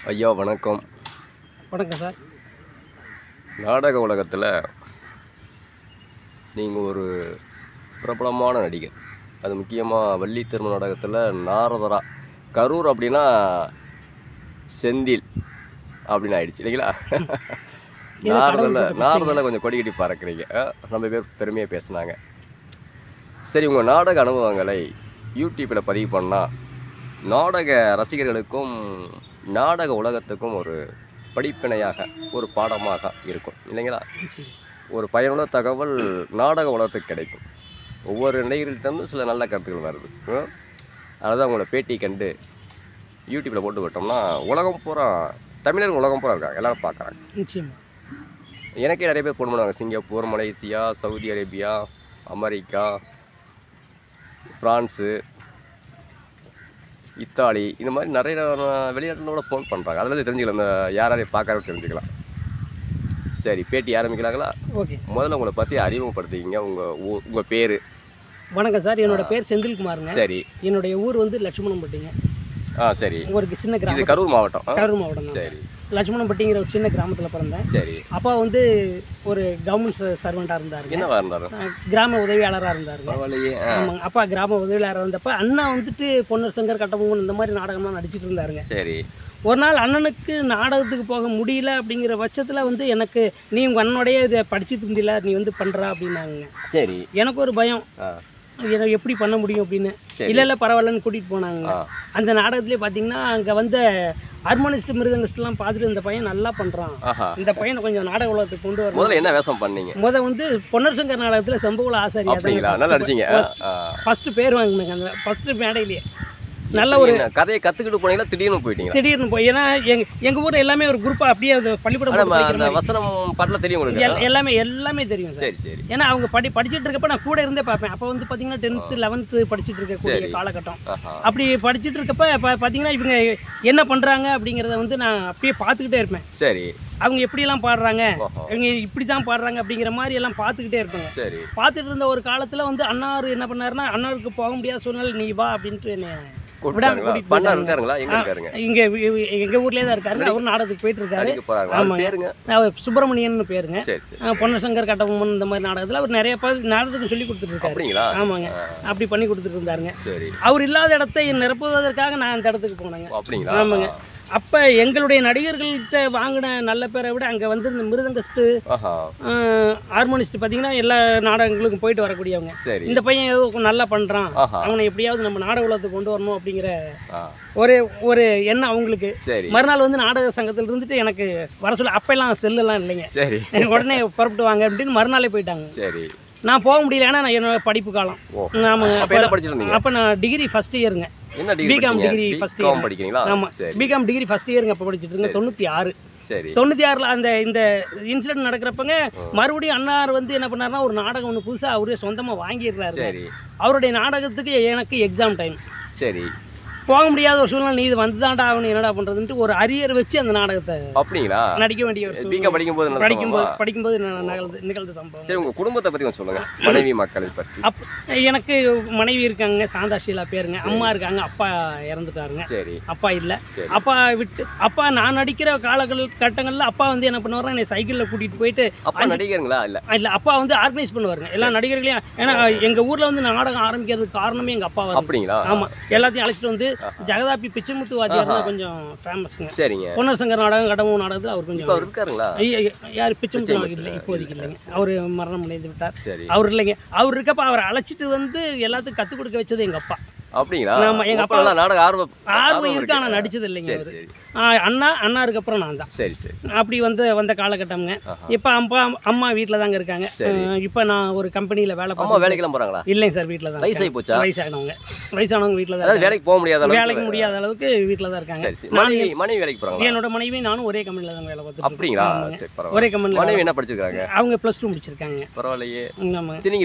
ஐயா வணக்கம் வணக்கம் சார் நாடக உலகத்தில் நீங்கள் ஒரு பிரபலமான நடிகர் அது முக்கியமாக வள்ளி திருமண நாடகத்தில் நாரதரா கரூர் அப்படின்னா செந்தில் அப்படின்னு ஆயிடுச்சு இல்லைங்களா ஏதோ கடவுள் நாரதில் கிட்ட நாரதில் கொஞ்சம் கொடி கட்டி பறக்குறீங்க ஆ, நம்ம பேர் பெருமையாக பேசுனாங்க சரி உங்கள் நாடக அனுபவங்களை யூடியூப்பில் பதிவு பண்ணால் நாடக ரசிகர்களுக்கும் நாடக உலகத்துக்கும் ஒரு படிப்பினையாக ஒரு பாடமாக இருக்கும் இல்லைங்களா சரி. ஒரு பயனுள்ள தகவல் நாடக உலகத்துக்கு கிடைக்கும் ஒவ்வொரு நடிகர்கள்ட்டேருந்து சில நல்ல கருத்துக்கள் வருது ம்? அதனால உங்களோட பேட்டி கண்டு யூடியூப்பில் போட்டு விட்டோம்னா உலகம் பூரா தமிழர்கள் உலகம் பூரா இருக்காங்க எல்லாரும் பார்க்குறாங்க நிச்சயமா எனக்கே நிறைய பேர் ஃபோன் பண்ணுவாங்க Singapore Malaysia Saudi Arabia America France Italy இந்த மாதிரி நிறைய வெளிநாட்டில் கூட ஃபோன் பண்ணுறாங்க அதில் தெரிஞ்சுக்கலாம் இந்த யார் யாரையும் பார்க்கறது தெரிஞ்சுக்கலாம் சரி பேட்டி ஆரம்பிக்கலாங்களா ஓகே முதல்ல உங்களை பற்றி அறிமுகப்படுத்திக்கிங்க உங்கள் ஊ உங்கள் பேர் வணக்கம் சார் என்னோட பேர் செந்தில்குமாருங்க சரி என்னுடைய ஊர் வந்து லட்சுமணம்பட்டிங்க ஆ சரி ஒரு சின்ன இது கிராமம் கரூர் மாவட்டம் ஆ? கரூர் மாவட்டம் தான் சரி லட்சுமணம்பட்டிங்கிற ஒரு சின்ன கிராமத்தில் பிறந்தேன் சரி அப்பா வந்து ஒரு கவர்மெண்ட் சர்வெண்ட்டாக இருந்தாருங்க என்னவா இருந்தாலும் அஹ் கிராம உதவியாளராக இருந்தாருங்க பரவாயில்லையே ஆ, ஆமாங்க அப்பா கிராம உதவியாளராக இருந்தப்ப அண்ணா வந்துட்டு பொன்னர் சங்கர் கட்டபொம்மன் இந்த மாதிரி நாடகம்லாம் நடிச்சிட்டு இருந்தாருங்க சரி ஒரு நாள் அண்ணனுக்கு நாடகத்துக்கு போக முடியல அப்படிங்கிற பட்சத்தில் வந்து எனக்கு நீ உங்கள் அண்ணனுடைய இதை படிச்சுட்டு இருந்தில நீ வந்து பண்ணுறா அப்படின்னாங்க சரி எனக்கு ஒரு பயம் ஆ இதை எப்படி பண்ண முடியும் அப்படின்னு சரி. இல்லை இல்லை பரவாயில்லன்னு கூட்டிகிட்டு போனாங்க ஆ அந்த நாடகத்திலே பார்த்தீங்கன்னா அங்கே வந்த ஹார்மோனிஸ்ட் மிருதங்கிஸ்ட்லாம் பார்த்துட்டு இந்த பையன் நல்லா பண்ணுறான் ஆஹா இந்த பையனை கொஞ்சம் நாடக உலகத்துக்கு கொண்டு வரணும் முதல்ல என்ன வேஷம் பண்ணீங்க முத வந்து பொன்னர் சங்கர் நாடகத்தில் செம்பகுல ஆசாரியா அப்படிங்களா நல்லா நடிச்சீங்க ஆ, ஆ. ஃபஸ்ட்டு பேர் வாங்கினாங்க அந்த ஃபஸ்ட்டு மேடையிலேயே நல்ல ஒரு என்ன, கதையை கத்துக்கிட்டு போனீங்களா திடீர்னு போயிட்டீங்களா திடீர்னு போய் ஏன்னா எங்க எங்க ஊர்ல எல்லாமே ஒரு குரூப்பா அப்படியே அது பள்ளிக்கூடம் ஆனா, போட்டு படிக்கிற அந்த மாதிரி. வசனம் பாட்டுல தெரியும் உங்களுக்கு எல்- எல்லாமே எல்லாமே தெரியும் சார் சரி சரி ஏன்னா அவங்க படி படிச்சுட்டு இருக்கப்ப நான் கூட இருந்தே பார்ப்பேன் அப்போ வந்து பார்த்தீங்கன்னா டென்த்து லெவன்த்து படிச்சுட்டு இருக்கக்கூடிய சரி. காலகட்டம் ஆஹா அப்படி படிச்சுட்டு இருக்கப்ப பா- பார்த்தீங்கன்னா இவங்க என்ன பண்ணுறாங்க அப்படிங்கிறத வந்து நான் அப்படியே பார்த்துக்கிட்டே இருப்பேன் சரி அவங்க எப்படியெல்லாம் பாடுறாங்க ஓஹோ இவங்க இப்படி தான் பாடுறாங்க அப்படிங்கிற மாதிரி எல்லாம் பார்த்துக்கிட்டே இருப்பேங்க சரி பார்த்துட்டு இருந்த ஒரு காலத்தில் வந்து அண்ணாரு என்ன பண்ணாருன்னா அண்ணாருக்கு போக முடியாத சூழ்நிலை நீ வா அப்படின்ட்டு என்ன கூப்பிட்டாங்களா கூட்டிட்டு பண்ணா போயிட்டாங்க. இருக்காருங்களா எங்க இருக்காருங்க இங்கே எங்கள் ஊர்லேயே தான் இருக்காரு அவர் நாடகத்துக்கு போயிட்டு இருக்காரு நடிக்க போறாங்களா அவர் ஆமாங்க. பேருங்க அவர் சுப்பிரமணியன் பேருங்க சரி சரி அஹ் பொன்னசங்கர் கட்டபொம்மன் இந்த மாதிரி நாடகத்தில் அவர் நிறைய பேர் நாடகத்துக்கு சொல்லி கொடுத்துட்டு இருக்காரு அப்படிங்களா ஆமாங்க அப்படி பண்ணி கொடுத்துட்டு இருந்தாருங்க சரி அவர் இல்லாத இடத்தை நிரப்புவதற்காக நான் அந்த இடத்துக்கு போனேங்க ஓ, அப்படிங்களா ஆமாங்க அப்போ எங்களுடைய நடிகர்கள்ட்ட வாங்கின நல்ல பேரை விட அங்கே வந்து இந்த மிருதங்கஸ்ட்டு ஆஹா ஹார்மோனிஸ்ட் பார்த்தீங்கன்னா எல்லா நாடகங்களுக்கும் போயிட்டு வரக்கூடியவங்க சரி இந்த பையன் ஏதோ நல்லா பண்ணுறான் ஆஹா அவனை எப்படியாவது நம்ம நாடக உலகத்துக்கு கொண்டு வரணும் அப்படிங்கிற ஆ ஒரு ஒரு எண்ணம் அவங்களுக்கு சரி மறுநாள் வந்து நாடக சங்கத்தில் இருந்துட்டு எனக்கு வர சொல்ல அப்பெல்லாம் செல்லெல்லாம் இல்லைங்க சரி உடனே புறப்பட்டு வாங்க அப்படின்னு மறுநாளே போயிட்டாங்க சரி நான் போக முடியல ஏன்னா நான் என்னோட படிப்பு காலம் ஓ ஆமாங்க அப்ப என்ன படிச்சிட்டு இருந்தீங்க அப்போ நான் டிகிரி ஃபஸ்ட் இயருங்க என்ன டிகிரி பிகாம் படிச்சீங்க டிகிரி first பிகாம் year. படிக்கிறீங்களா ஆமாம் சரி பிகாம் டிகிரி ஃபஸ்ட் இயருங்க அப்போ படிச்சுட்டு இருந்தேன் தொண்ணூற்றி ஆறு சரி தொண்ணூற்றி ஆறில் அந்த இந்த இன்சிடென்ட் நடக்கிறப்பங்க மறுபடியும் அண்ணார் வந்து என்ன பண்ணாருன்னா ஒரு நாடகம் ஒன்று புதுசாக அவரே சொந்தமாக வாங்கிடுறாரு சரி அவருடைய நாடகத்துக்கு எனக்கு எக்ஸாம் டைம் சரி போக முடியாத ஒரு சூழ்நிலை நீ இது வந்து தான்டா ஆகணும் என்னடா பண்ணுறதுன்ட்டு ஒரு அரியர் வச்சு அந்த நாடகத்தை அப்படிங்களா நடிக்க வேண்டிய ஒரு சூழ்நிலை. பிகாம் படிக்கும்போது என்ன படிக்கும்போது சம்பவமா? படிக்கும்போது ந- நிகழ்ந்து நிகழ்ந்த சம்பவம் சரி உங்க குடும்பத்தை பத்தி கொஞ்சம் சொல்லுங்க மனைவி மக்களை பற்றி அப் எனக்கு மனைவி இருக்காங்க சாந்தா ஷீலா பேருங்க அம்மா இருக்காங்க அப்பா இறந்துட்டாருங்க சரி அப்பா இல்லை சரி. அப்பா விட்டு அப்பா நான் நடிக்கிற காலங்கள் கட்டங்களில் அப்பா வந்து என்ன பண்ணுவாருன்னா என்னை சைக்கிளில் கூட்டிகிட்டு போயிட்டு அப்பா நடிகருங்களா இல்ல இல்லை அப்பா வந்து ஆர்கனைஸ் பண்ணுவாருங்க எல்லா நடிகர்களையும் ஏன்னா எங்கள் ஊரில் வந்து நாடகம் ஆரம்பிக்கிறதுக்கு காரணமே எங்கள் அப்பா வந்து அப்படிங்களா ஆமாம் எல்லாத்தையும் அழைச்சிட்டு வந்து ஜெகதாபி பிச்சைமுத்து வாத்தியார் தான் கொஞ்சம் ஃபேமஸுங்க சரிங்க பொன்னர் சங்கர் நாடகம் கடவுள் நாடகத்தில் அவர் இப்ப கொஞ்சம் அவர் இருக்காருங்களா ஐயா, யார் பிச்சைமுத்து நாடகம் இல்லை இப்போதைக்கு இல்லைங்க அவர் மரணம் அடைந்து விட்டார் சரி அவர் இல்லைங்க அவர் இருக்கப்ப அவரை அழைச்சிட்டு வந்து எல்லாத்துக்கும் கற்றுக் கொடுக்க வச்சது எங்கள் அப்பா அப்படிங்களா ஆமா, எங்க உங்க அப்பா- அப்பா நாடக ஆர்வம் ஆர்வம் இருக்கு இருக்கு. ஆனால் நடிச்சது இல்லைங்க சரி அவர் சரி அண்ணா அண்ணாருக்கு அப்புறம் நான் தான் சரி சரி அப்படி வந்து வந்த காலகட்டம்ங்க ஆஹா. இப்போ அப்பா அம்மா வீட்டில் தாங்க இருக்காங்க சரி. இப்போ நான் ஒரு கம்பெனியில் வேலை அம்மா பார்த்து வேலைக்கெல்லாம் போறாங்களா இல்லைங்க சார் வீட்டில் தான் வயசாகி போச்சா வயசானவங்க வயசானவங்க வீட்டில் தான் அதாவது இருக்காங்க. வேலைக்கு போக முடியாத அளவுக்கு வேலைக்கு முடியாத அளவுக்கு வீட்டில் தான் இருக்காங்க சரி சரி மனைவி மனைவி வேலைக்கு போறாங்களா என்னோட மனைவி நானும் ஒரே கம்பெனியில் தான் வேலை பார்த்துட்டு அப்படிங்களா இருக்கோம். ஆமாங்க. சரி பரவாயில்ல ஒரே கம்பெனியில் மனைவி என்ன படிச்சிருக்காங்க அவங்க ப்ளஸ் டூ முடிச்சிருக்காங்க பரவாயில்லையே ஆமாங்க சரி நீங்க பி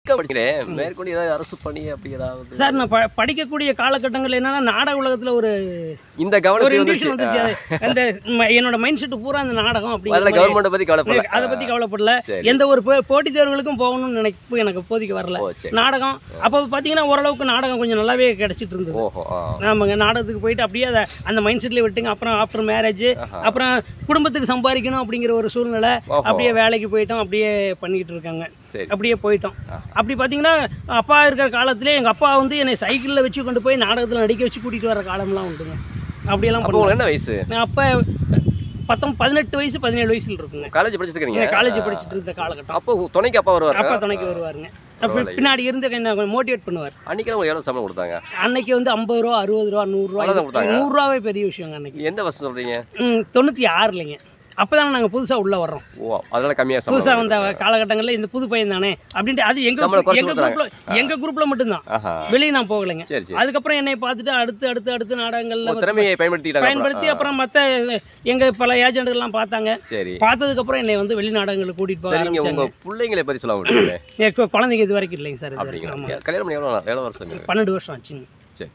படிக்க படிக்கிறேன் மேற்கொண்டு ஏதாவது அரசு பணி அப்படி ஏதாவது சார் நான் ப படிக்கக்கூடிய காலகட்டங்கள் என்னன்னா நாடக உலகத்தில் ஒரு இந்த ஒரு கவனம் இன்டியூஷன் வந்துருச்சு வந்துருச்சு அது அந்த ம- என்னோட மைண்ட் செட் பூரா அந்த நாடகம் அதில் அப்படிங்கிற கவர்மெண்ட்டை பற்றி கவலைப்படல அதை பற்றி கவலைப்படல சரி. எந்த ஒரு போ- போட்டித் தேர்வுகளுக்கும் போகணும்னு நினைப்பு எனக்கு இப்போதைக்கு வரல ஓ சரி நாடகம் அப்போ பார்த்தீங்கன்னா ஓரளவுக்கு நாடகம் கொஞ்சம் நல்லாவே கிடைச்சிட்டு இருந்தது ஓஹோ ஆ ஆமாங்க நாடகத்துக்கு போயிட்டு அப்படியே அதை அந்த மைண்ட் செட்லேயே விட்டுங்க அப்புறம் ஆஃப்டர் மேரேஜ் அப்புறம் குடும்பத்துக்கு சம்பாதிக்கணும் அப்படிங்கிற ஒரு சூழ்நிலை ஓஹோ. அப்படியே வேலைக்கு போயிட்டோம் அப்படியே பண்ணிக்கிட்டு இருக்காங்க சரி அப்படியே போயிட்டோம் அப்படி பார்த்தீங்கன்னா அப்பா இருக்கிற காலத்திலே எங்கள் அப்பா வந்து என்னை சைக்கிளில் வச்சு கொண்டு போய் நாடகத்தில் நடிக்க வச்சு கூட்டிகிட்டு வர காலம்லாம் உண்டுங்க அப்படியெல்லாம் அப்போ பண்ணுவோம் உங்களுக்கு என்ன வயசு நான் அப்போ பத்தொம் பதினெட்டு வயசு பதினேழு வயசுல இருக்குங்க காலேஜ் படிச்சுட்டு இருக்கீங்க காலேஜ் படிச்சுட்டு இருந்த காலகட்டம் அப்போ துணைக்கு அப்பா வருவார் அப்பா துணைக்கு வருவாருங்க அப்ப பின்னாடி இருந்து என்ன மோட்டிவேட் பண்ணுவார் அன்னைக்கு உங்களுக்கு எவ்வளோ சம்பளம் கொடுத்தாங்க அன்னைக்கு வந்து ஐம்பது ரூபா அறுபது ரூபா நூறுரூவா அவ்வளவுதான் கொடுத்தாங்க? நூறுரூவாவே பெரிய விஷயங்க அன்னைக்கு எந்த வருஷம் சொல்றீங்க ம், தொண்ணூற்றி ஆறுலைங்க அப்போ தானே நாங்கள் புதுசாக உள்ளே வர்றோம் ஓ அதனால கம்மியாக புதுசாக சம்பளம் வந்த காலகட்டங்களில் இந்த புது பையன் தானே அப்படின்ட்டு அது எங்கள் சம்பளம் குறைச்சு எங்கள் குரூப்பில் எங்கள் குரூப்பில் மட்டும்தான் ஆஹா வெளியே நான் போகலைங்க சரி சரி அதுக்கப்புறம் என்னை பார்த்துட்டு அடுத்து அடுத்து அடுத்து நாடகங்களில் உங்க திறமையை பயன்படுத்திக்கிட்டாங்க பயன்படுத்தி அப்புறம் மற்ற எங்கள் பல ஏஜென்ட்கள்லாம் பார்த்தாங்க சரி பார்த்ததுக்கப்புறம் என்னை வந்து வெளிநாடகங்களுக்கு கூட்டிகிட்டு போக சரிங்க உங்க ஆரம்பிச்சாங்க பிள்ளைங்களை பற்றி சொல்ல முடியல என் கு- குழந்தைங்க இது வரைக்கும் இல்லைங்க சார் இது வரைக்கும் அப்படிங்களா ஆமாம் கல்யாணம் பண்ணி எவ்வளோ நாள்? எவ்வளோ வருஷம் இருக்கு? பன்னெண்டு வருஷம் ஆச்சுங்க சரி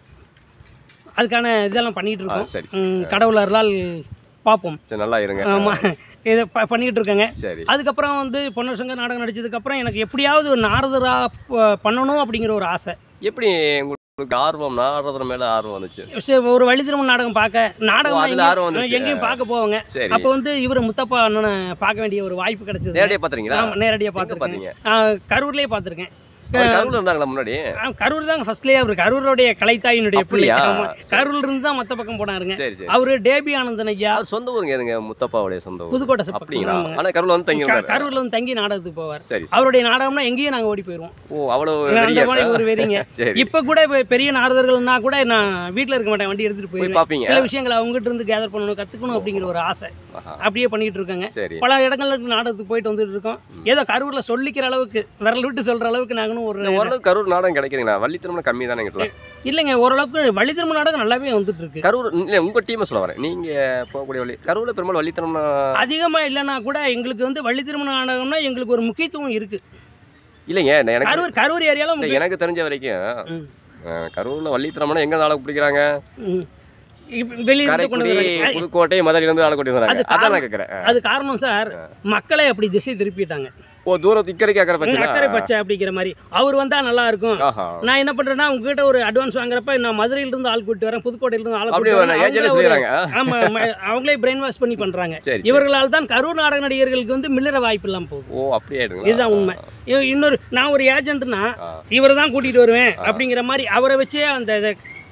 அதுக்கான இதெல்லாம் பண்ணிகிட்டு ஆ இருக்கோம் சரி ம், கடவுள் அருளால் பார்ப்போம் சரி நல்லா இருங்க ஆமாம் இதை ப பண்ணிக்கிட்டு இருக்கேங்க சரி அதுக்கப்புறம் வந்து பொன்னர் சங்கர் நாடகம் நடிச்சதுக்கப்புறம் எனக்கு எப்படியாவது ஒரு நாரதராக பண்ணணும் அப்படிங்கிற ஒரு ஆசை எப்படி உங்களுக்கு ஆர்வம் நாரதன் மேல ஆர்வம் வந்துச்சு சரி, ஒரு வழி திரும்ப நாடகம் பார்க்க நாடகம் அதுல எங்கேயும் ஆர்வம் வந்துருச்சு. எங்கேயும் பார்க்க போவாங்க சரி அப்போ வந்து இவர் முத்தப்பா அண்ணனை பார்க்க வேண்டிய ஒரு வாய்ப்பு கிடைச்சது நேரடியாக பார்த்துறீங்களா ஆமாம் நேரடியாக எங்க பார்த்துருக்கேன் பார்த்தீங்க கரூர்லேயே பார்த்துருக்கேன் அவர் கரூர்ல இருந்தாங்களா முன்னாடி ஆ, கரூர் தாங்க ஃபர்ஸ்ட்லேயே அவர் கரூருடைய கலைத்தாயினுடைய பிள்ளை அப்படியா? ஆமா. கரூர்ல இருந்து தான் மற்ற பக்கம் போனாருங்க சரி சரி அவரு டேபி ஆனந்தன் ஐயா அவர் சொந்த ஊருங்க எதுங்க முத்தப்பாவுடைய சொந்த ஊர் புதுக்கோட்டை சப்ப- அப்படிங்களா ஆமாங்க. ஆனா கரூர்ல வந்து தங்கி க- இருந்தாரு கரூர்ல வந்து தங்கி நாடகத்துக்கு போவார் சரி சரி. அவருடைய நாடகம்னா எங்கேயும் நாங்க ஓடி போயிடுவோம் ஓ அவ்வளவு அந்த வெறியா மாதிரி இருக்கா? ஒரு வெறிங்க சரி இப்ப கூட இப்ப பெரிய நாரதர்கள்னா கூட நான் வீட்ல இருக்க மாட்டேன் வண்டி எடுத்துட்டு போய் போயிருவேன் பாப்பீங்க சில விஷயங்களை அவங்ககிட்ட இருந்து கேதர் பண்ணணும் கத்துக்கணும் அப்படிங்கிற ஒரு ஆசை ஆஹா. அப்படியே பண்ணிட்டு இருக்காங்க சரி பல இடங்களுக்கு நாடகத்துக்கு போயிட்டு வந்துட்டு இருக்கோம் ஏதோ கரூர்ல சொல்லிக்கிற அளவுக்கு விரல் விட்டு சொல்ற அளவுக்கு நாங்களும் ஒரு இந்த ஓரளவுக்கு கரூர் நாடகம் கிடைக்குதுங்களா வள்ளி திருமணம் கம்மி தானே எங்கிட்ட இல்லைங்க ஓரளவுக்கு வழி திரும்ப நாடகம் நல்லாவே வந்துட்டு இருக்கு கரூர் இல்ல உங்க டீமை சொல்ல வரேன் நீங்க போகக்கூடிய வழி கரூர்ல பெரும்பாலும் வள்ளி திருமணம் அதிகமா இல்லைன்னா கூட எங்களுக்கு வந்து வள்ளி திருமண நாடகம்னா எங்களுக்கு ஒரு முக்கியத்துவம் இருக்கு இல்லைங்க நான் எனக்கு கரூர் கரூர் ஏரியால இல்ல, முக்கிய- எனக்கு தெரிஞ்ச வரைக்கும் ம், அஹ், கரூர்ல வள்ளி திருமணம் எங்க நாடகம் பிடிக்கிறாங்க ம். இப்ப வெளியில இருந்து கொண்டு காரைக்குடி வராங்க. புதுக்கோட்டை மதுரையில இருந்து ஆளை கூட்டி வராங்க அது அதான் நான் கேட்கறேன் அது காரணம் சார் மக்களை அப்படி திசை திருப்பிட்டாங்க ஓ தூரம் இக்கரை கேட்கற பட்சம் அக்கறை பச்சை அப்படிங்கிற மாதிரி அவர் வந்தா நல்லா இருக்கும் ஆஹா நான் என்ன பண்றேன்னா உங்ககிட்ட ஒரு அட்வான்ஸ் வாங்குறப்ப நான் மதுரையில இருந்து ஆள் கூட்டி வரேன் புதுக்கோட்டையில இருந்து ஆள் அப்படி கூட்டி வரேன் ஏஜென்ட் அவங்களே ஒரு- சொல்லிடுறாங்க ஆமா ம- அவங்களே பிரெயின் வாஷ் பண்ணி பண்றாங்க சரி சரி. இவர்களால் தான் கரூர் நாடக நடிகர்களுக்கு வந்து மில்லற வாய்ப்பு இல்லாம போகுது ஓ அப்படியே ஆயிடுங்களா இதுதான் உண்மை இ- இன்னொரு நான் ஒரு ஏஜென்ட்னா ஆ. இவரை தான் கூட்டிட்டு வருவேன் அப்படிங்கிற மாதிரி அவரை வச்சே அந்த இதை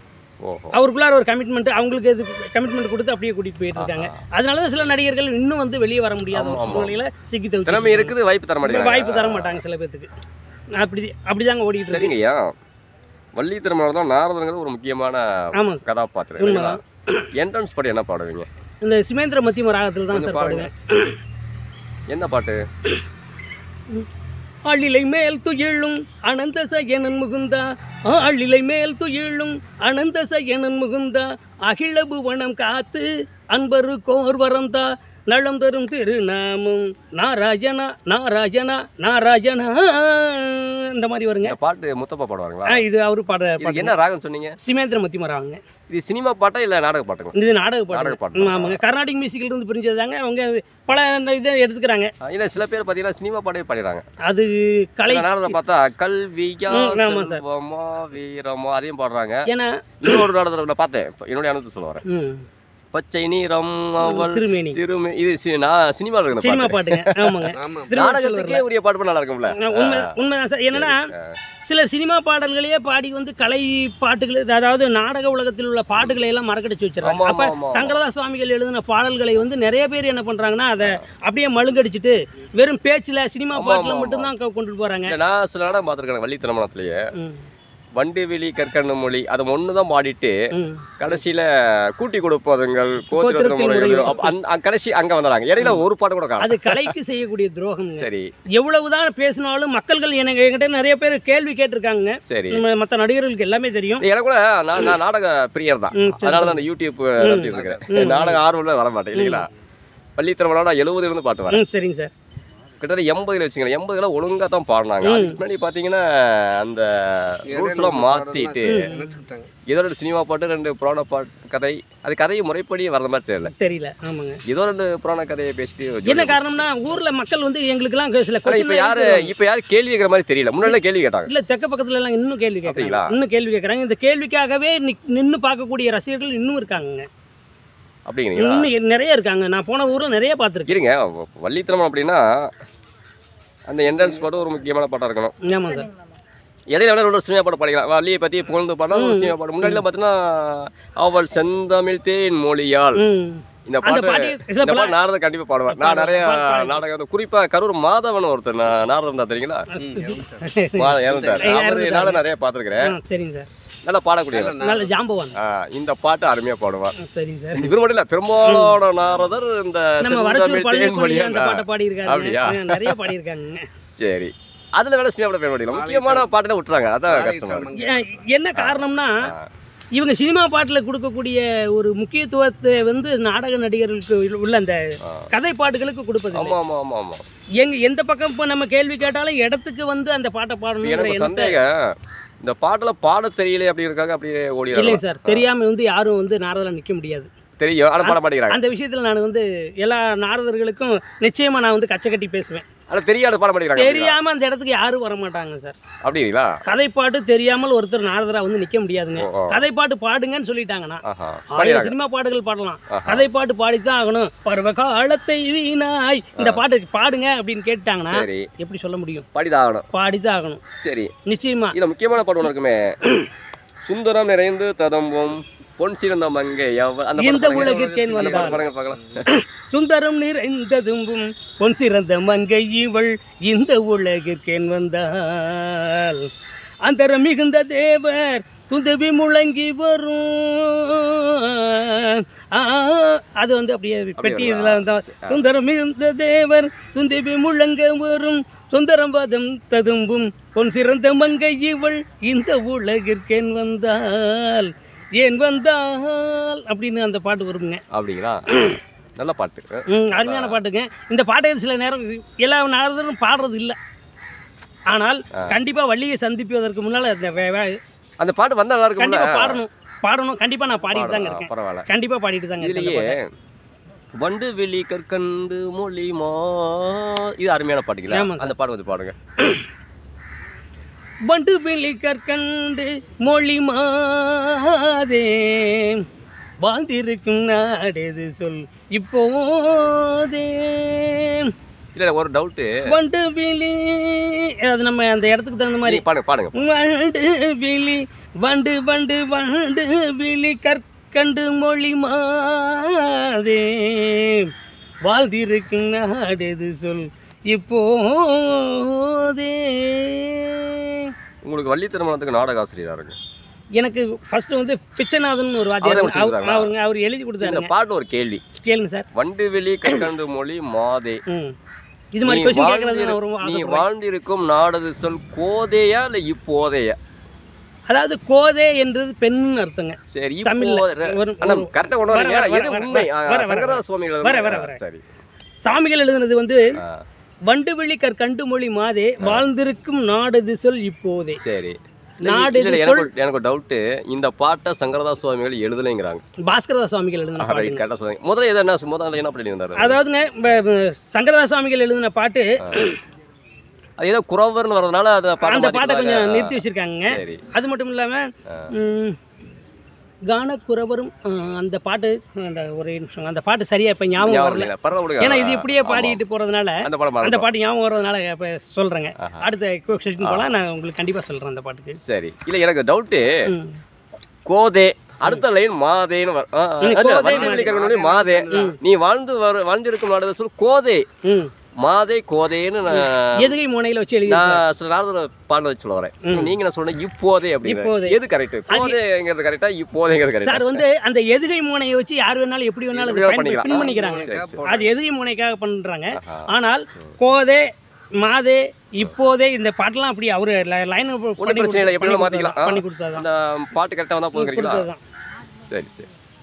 ஓஹோ அவருக்குள்ளார ஒரு கமிட்மெண்ட் அவங்களுக்கு இது கமிட்மெண்ட் கொடுத்து அப்படியே கூட்டிட்டு போயிட்டு இருக்காங்க அதனால தான் சில நடிகர்கள் இன்னும் வந்து வெளியே வர முடியாத ஒரு ஆமா, ஆமா. சூழ்நிலையில சிக்கி திறமை தவிர்த்து இருக்குது வாய்ப்பு தர மாட்டேங்கிறாங்க வாய்ப்பு தர மாட்டாங்க சில பேத்துக்கு அப்படி அப்படிதாங்க ஓடிட்டு இருக்கு சரிங்க ஐயா வள்ளி திருமணம் தான் நாரதங்கிறது ஒரு முக்கியமான ஆமா சார் கதாபாத்திரம் உண்மைதான். என்ட்ரன்ஸ் பாட்டு என்ன பாடுவீங்க இந்த சிமேந்திர மத்தியம ராகத்தில் தான் கொஞ்சம் சார் பாடுங்க. பாடுவேன் என்ன பாட்டு ஆளிலை மேல் துயிலும் அனந்த சயனன் முகுந்தா ஆளிலை மேல் துயிலும் அனந்த சயனன் முகுந்தா அகில புவனம் காத்து அன்பரு கோர் வரந்தா நலம் தரும் திருநாமம் நாராயணா நாராயணா நாராயணா இந்த மாதிரி வருங்க இந்த பாட்டு முத்தப்பா பாடுவாங்களா ஆ, இது அவரு பாட இதுக்கு பாட்டு என்ன ராகம் சொன்னீங்க சிமேந்திர மத்தியம ராகங்க இது சினிமா பாட்டா இல்ல நாடக பாட்டுங்க இது நாடக நாடக பாட்டு பாட்டு. ஆமாங்க கர்நாடிக் மியூசிக்கில் இருந்து பிரிஞ்சது தாங்க அவங்க பல இதை எடுத்துக்கிறாங்க இல்ல சில பேர் பாத்தீங்கன்னா சினிமா பாட்டே பாடிடுறாங்க அது கலை சில நாடகத்தை பார்த்தா கல்வியா ம், ஆமா சார். செல்வமா வீரமா அதையும் பாடுறாங்க ஏன்னா இன்னொரு நாடகத்தை நான் பார்த்தேன் இப்ப என்னுடைய அனுபவத்தை சொல்ல வரேன் ம், பச்சை நீரம் அவள் திருமேனி திருமி இது சி- நான் சினிமாவில் இருக்கிற சினிமா பாட்டு பாட்டுங்க ஆமாங்க திருமண நாடகத்துக்கே உரிய பாட்டு பண்ண நல்லா இருக்கும்ல உண்மை உண்மைதான் சார் என்னன்னா சில சினிமா பாடல்களையே பாடி வந்து கலை பாட்டுகள் அதாவது நாடக உலகத்தில் உள்ள பாட்டுகளை எல்லாம் மறக்கடிச்சு வச்சிடறாங்க ஆமா, அப்ப ஆமா, ஆமா. சங்கரதாஸ் சுவாமிகள் எழுதின பாடல்களை வந்து நிறைய பேர் என்ன பண்றாங்கன்னா அதை அப்படியே மழுங்கடிச்சிட்டு வெறும் பேச்சுல சினிமா ஆமா, பாட்டுல ஆமா, மட்டும்தான் க- கொண்டுட்டு போறாங்க இல்ல, நான் சில நாடகம் பார்த்துருக்கேன் வள்ளி திருமணத்திலேயே ம், வண்டிவெளி கற்கண்ணு மொழி அதை ஒன்று தான் பாடிட்டு ம். கடைசியில கூட்டி கொடுப்பதுங்கள் கோத்திரத்தின் கோத்திரத்தின் முறைகள் முறைகள். அப்ப அந்த- அங்க கடைசி அங்க வந்துடுறாங்க இடையில ஒரு பாட்டு கூட காணும் அது கலைக்கு செய்யக்கூடிய துரோகம் சரி எவ்வளவுதான் பேசினாலும் மக்கள்கள் எனக்கு என்கிட்ட நிறைய பேர் கேள்வி கேட்டிருக்காங்க சரி மற்ற நடிகர்களுக்கு எல்லாமே தெரியும் எனக்கு கூட நான் நான் நாடக பிரியர் தான் ம், சரி. அதனால தான் அந்த யூடியூப் நடத்திட்டு இருக்கிறேன் நாடக ஆர்வம்ல வர மாட்டேன் இல்லைங்களா பள்ளி திருமணம் நான் எழுபதுல இருந்து பாட்டு வரேன் ம் சரிங்க சார் கிட்டத்தட்ட எண்பதுல வச்சுங்களேன் எண்பதுல ஒழுங்கா தான் பாடினாங்க அதுக்கு முன்னாடி பார்த்தீங்கன்னா அந்த ரூல்ஸ்லாம் மாற்றிட்டு நினைச்சுக்கிட்டாங்க இதோட சினிமா பாட்டு ரெண்டு புராண பாட்டு கதை அது கதையை முறைப்படி வர்ற மாதிரி தெரியல தெரியல ஆமாங்க ஏதோ ரெண்டு புராண கதையை பேசிட்டு என்ன காரணம்னா ஊர்ல மக்கள் வந்து எங்களுக்கெல்லாம் சில ஆனா இப்ப கொஸ்டின் யாரு இப்ப யாரு கேள்வி கேட்கற மாதிரி தெரியல முன்னாடி கேள்வி கேட்டாங்க இல்ல தெக்க பக்கத்துல எல்லாம் இன்னும் கேள்வி கேட்கறாங்க அப்படிங்களா? இன்னும் கேள்வி கேட்கறாங்க இந்த கேள்விக்காகவே நின்று பார்க்கக்கூடிய ரசிகர்கள் இன்னும் இருக்காங்க அப்படிங்கிறீங்களா இன்னும் நிறைய இருக்காங்க நான் போன ஊர்ல நிறைய பார்த்துருக்கேன் இருங்க வ- வள்ளித்திரமம் அப்படின்னா அந்த என்ட்ரன்ஸ் பாட்டு ஒரு முக்கியமான பாட்டா இருக்கணும் ஆமா சார் இடையில வேணா ஒரு சினிமா பாட்டு படிக்கலாம் வள்ளியை பத்தி புகழ்ந்து பாடா ஒரு சினிமா பாட்டு முன்னாடிலாம் பார்த்தீங்கன்னா அவள் செந்தமிழ் தேன் மொழியால் ம் இந்த அந்த பாட்டு பாட்டு சில இந்த பாட்டு நாரத கண்டிப்பா பாடுவார் நான் நிறைய நாடகம் வந்து குறிப்பா கரூர் மாதவன் ஒருத்தர் நா- நாரதம் தான் தெரியுங்களா மாதவன் இறந்துட்டார் அவரு நானும் நிறைய பார்த்துருக்கிறேன் ஆ, சரிங்க சார் நல்லா பாடக்கூடியவர் நல்ல ஜாம்பவான் ஆ, இந்த பாட்டு அருமையா பாடுவார் ஆ, சரிங்க சார் இவர் மட்டும் இல்ல பெரும்பாலான நாரதர் இந்த நம்ம செந்தமிழ் வடச்சூர் பழனி தேன் மொழியால் அந்த பாட்டை பாடியிருக்காங்க அப்படியா? ஆ, நிறைய பாடியிருக்காங்க சரி அதுல வேலை சினிமா பேர் முடியல முக்கியமான பாட்டுல விட்டுறாங்க அதான் கஷ்டமா இருக்கு ஏன், என்ன காரணம்னா இவங்க சினிமா பாட்டில் கொடுக்கக்கூடிய ஒரு முக்கியத்துவத்தை வந்து நாடக நடிகர்களுக்கு உள்ள அந்த கதை பாட்டுகளுக்கு கொடுப்பது ஆமா ஆமா ஆமா ஆமா எங்க எந்த பக்கம் இப்போ நம்ம கேள்வி கேட்டாலும் இடத்துக்கு வந்து அந்த பாட்டை பாடணுங்கிற எனக்கு ஒரு எண்ணத்தை சந்தேகம் இந்த பாட்டுல பாட தெரியல அப்படி இருக்காங்க அப்படியே ஓடி இல்லைங்க சார் தெரியாம வந்து யாரும் வந்து நாரதில் நிற்க முடியாது தெரியும் ஆனா பாட மாட்டேங்கிறாங்க அந்த விஷயத்தில் நான் வந்து எல்லா நாரதர்களுக்கும் நிச்சயமா நான் வந்து கச்சை கட்டி பேசுவேன் ஆனா தெரியாத பாட மாட்டேங்கிறாங்க தெரியாம அந்த இடத்துக்கு யாரும் வர மாட்டாங்க சார் அப்படிங்களா கதைப்பாட்டு தெரியாமல் ஒருத்தர் நாரதரா வந்து நிக்க முடியாதுங்க ஓ, ஓ. கதைப்பாட்டு பாடுங்கன்னு சொல்லிட்டாங்கன்னா ஆஹா ஆயிரம் பாடிடுறாங்க சினிமா பாட்டுகள் பாடலாம் கதைப்பாட்டு பாடித்தான் ஆகணும் பருவ காலத்தை வீணாய் இந்த பாட்டு பாடுங்க அப்படின்னு கேட்டாங்கன்னா சரி எப்படி சொல்ல முடியும் பாடிதான் ஆகணும் பாடித்தான் ஆகணும் சரி நிச்சயமா இதுல முக்கியமான பாட்டு ஒன்று இருக்குமே சுந்தரம் நிறைந்து ததம்பும் பொன் சிறந்த மங்கை அவ- அந்த பாட்டு இந்த பாருங்க. உலகிற்கேன் அந்த பாட்டு வந்தாள் பாருங்க பார்க்கலாம் சுந்தரம் நிறைந்ததும்பும் பொன் சிறந்த மங்கை இவள் இந்த உலகிற்கேன் வந்தாள் அந்தரம் மிகுந்த தேவர் துந்தவி முழங்கி வரும் ஆ, அது வந்து அப்படியே பெட்டி வருதா? இதில் வந்தா சுந்தரம் மிகுந்த தேவர் துந்தவி முழங்க வரும் சுந்தரம் பதம் ததும்பும் பொன் சிறந்த மங்கை இவள் இந்த உலகிற்கேன் வந்தாள் ஏன் வந்தால் அப்படின்னு அந்த பாட்டு வருங்க அப்படிங்களா நல்ல பாட்டு ம், அருமையான பாட்டுங்க இந்த பாட்டை சில நேரம் எல்லா நாரதரும் பாடுறது இல்லை ஆனால் கண்டிப்பாக வள்ளியை சந்திப்பதற்கு முன்னால் அந்த வே- வே- அந்த பாட்டு வந்தா நல்லா இருக்கும்ல கண்டிப்பாக பாடணும் பாடணும் கண்டிப்பாக நான் பாடிட்டு தாங்க இருக்கேன் பரவாயில்ல கண்டிப்பாக பாடிட்டு தாங்க இருக்கேன் அந்த இதுலயே பாட்டை. வண்டு வெளி கற்கண்டு மொழிமா இது அருமையான பாட்டுங்களா ஆமா சார். அந்த பாட்டு வந்து பாடுங்க வண்டு வெளி கற்கண்டு மொழி மாதே வாழ்ந்திருக்கும் நாடெது சொல் இப்போதே இல்ல இல்ல, ஒரு டவுட்டு வண்டு விழி அது நம்ம அந்த இடத்துக்கு தகுந்த மாதிரி பாடுங்க பாடுங்க வண்டு விழி வண்டு வண்டு வண்டு விழி கற்கண்டு மொழி மாதே வாழ்ந்திருக்கும் நாடெது சொல் இப்போதே உங்களுக்கு வள்ளி திருமணத்துக்கு நாடக ஆசிரியரா இருக்கு எனக்கு ஃபர்ஸ்ட் வந்து பிச்சைநாதன் ஒரு வாத்தியார் அவரே முடிச்சு அவர் கொடுத்தாங்களா? அவருங்க அவர் எழுதி இந்த கொடுத்தாருங்க பாட்டு ஒரு கேள்வி கேளுங்க சார் வண்டு வெளி கற்கண்டு மொழி மாதே ம் இது மாதிரி நீ கொஸ்டின் வாழ்ந்திரு- கேட்கறது நான் ரொம்ப நீ ஆசைப்படுறேன் வாழ்ந்திருக்கும் நாடது சொல் கோதையா இல்ல இப்போதையா அதாவது கோதே என்றது பெண்ணுன்னு அர்த்தங்க சரி தமிழ்ல இப்போ ஒரு- ஆனா ஒரு- கரெக்டா கொண்டு வர, வரீங்க வர, எது வர, உண்மை வர, வர, வர. சங்கரதாஸ் சுவாமி வர, வர, வர. சரி சாமிகள் எழுதுனது வந்து ஆ, வண்டு விழி கற்கண்டு மொழி மாதே வாழ்ந்திருக்கும் நாடது சொல் இப்போதே சரி நாடு இல்ல, இல்ல, இது எனக்கு ஒரு- எனக்கு ஒரு டவுட்டு இந்த பாட்டை சங்கரதாஸ் சுவாமிகள் எழுதலைங்கிறாங்க பாஸ்கரதாஸ் சுவாமிகள் எழுதின அப்படி பாட்டுங்க கரெக்டாக சொல்லுங்க முதல்ல எது என்ன முதல்ல என்ன பண்ணி இருந்தாரு அதாவதுங்க ப- ப- சங்கரதாஸ் சுவாமிகள் எழுதின பாட்டு அது ஏதோ குறவர்னு வரதுனால அதை பாட்டை அந்த பாட்டை கொஞ்சம் மாத்திட்டாங்க. நிறுத்தி வச்சிருக்காங்க சரி அது மட்டும் இல்லாமல் கானக்குறவரும் ஆ, அந்த பாட்டு அந்த ஒரே நிமிஷம் அந்த பாட்டு சரியா இப்போ ஞாபகம் ஞாபகம் வரல இல்லைங்க. பரவாயில்ல விடுங்க. ஏன்னா இது இப்படியே ஆமா. பாடிட்டு போறதுனால அந்த படம் அந்த மறந்துட்டோம். பாட்டு ஞாபகம் வர்றதுனால இப்போ சொல்றேங்க அடுத்த கொஸ்டின் போலாம் நான் உங்களுக்கு கண்டிப்பா சொல்றேன் அந்த பாட்டுக்கு சரி இல்ல எனக்கு டவுட்டு ம். கோதே அடுத்த லைன் மாதேன்னு வர- ஆ, ஆ, ம், அது கோதே, வண்டி மாதே. வெளிக்கிறவனுடைய மாதே நீ வாழ்ந்து வர வாழ்ந்திருக்கும் நாடு சொல் கோதே ம் மாதே கோதேன்னு நான் எதுகை முனையில வச்சு எழுதி நான் சில நாள் பாடல் வச்சு சொல்ல வரேன் நீங்க நான் சொன்ன இப்போதே இப்போதே. அப்படின்னு எது கரெக்ட் கோதேங்கிறது கரெக்டா இப்போதேங்கிறது கரெக்டா சார் வந்து அந்த எதுகை முனையை வச்சு யார் வேணாலும் எப்படி வேணாலும் எப்படி அதை வேணாலும் பின் பண்ணிக்கலாம். பண்ணிக்கிறாங்க சரி, அது எதுகை முனைக்காக பண்றாங்க ஆனால் கோதே மாதே இப்போதே இந்த பாட்டெல்லாம் அப்படி அவரு லைன் ஒன்றும் பிரச்சனை இல்லை எப்படி மாத்திக்கலாம் ஆ. பண்ணி கொடுத்தாதான் அந்த பாட்டு கரெக்டாக வந்தா போதுங்கிறீங்களா கொடுத்ததுதான் சரி சரி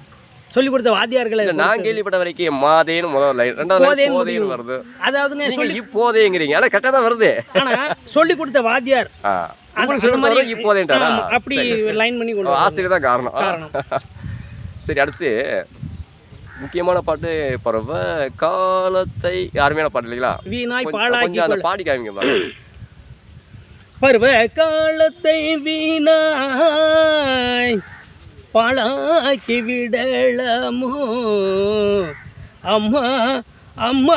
சொல்லி கொடுத்த வாத்தியார்களை இல்ல நான் கேள்விப்பட்ட வரைக்கும் மாதேன்னு முதல் லைன் ரெண்டாவது line போதேன்னு போதேன்னு வருது அதாவதுங்க நீங்க இப்போதேங்கிறீங்க ஆனா கரெக்டா தான் வருது ஆனா சொல்லி கொடுத்த வாத்தியார் ஆ. அந்த- உங்களுக்கு அந்த சொல்லி மாதிரி கொடுத்தது இப்போதேன்ட்டாரா ஆமா, அப்படி லைன் பண்ணி கொண்டு ஓ, வந்தாங்க. ஆசிரியர் தான் காரணம் ஆ. காரணம். சரி அடுத்து முக்கியமான பாட்டு பருவ காலத்தை அருமையான பாட்டு இல்லைங்களா வீணாய் கொஞ்சம் பாழாக்கி கொஞ்சம் அந்த கொள்ள பாடி காமிங்க பாருங்க. பருவ காலத்தை வீணாய் பாழாக்கி விடலாமோ அம்மா அம்மா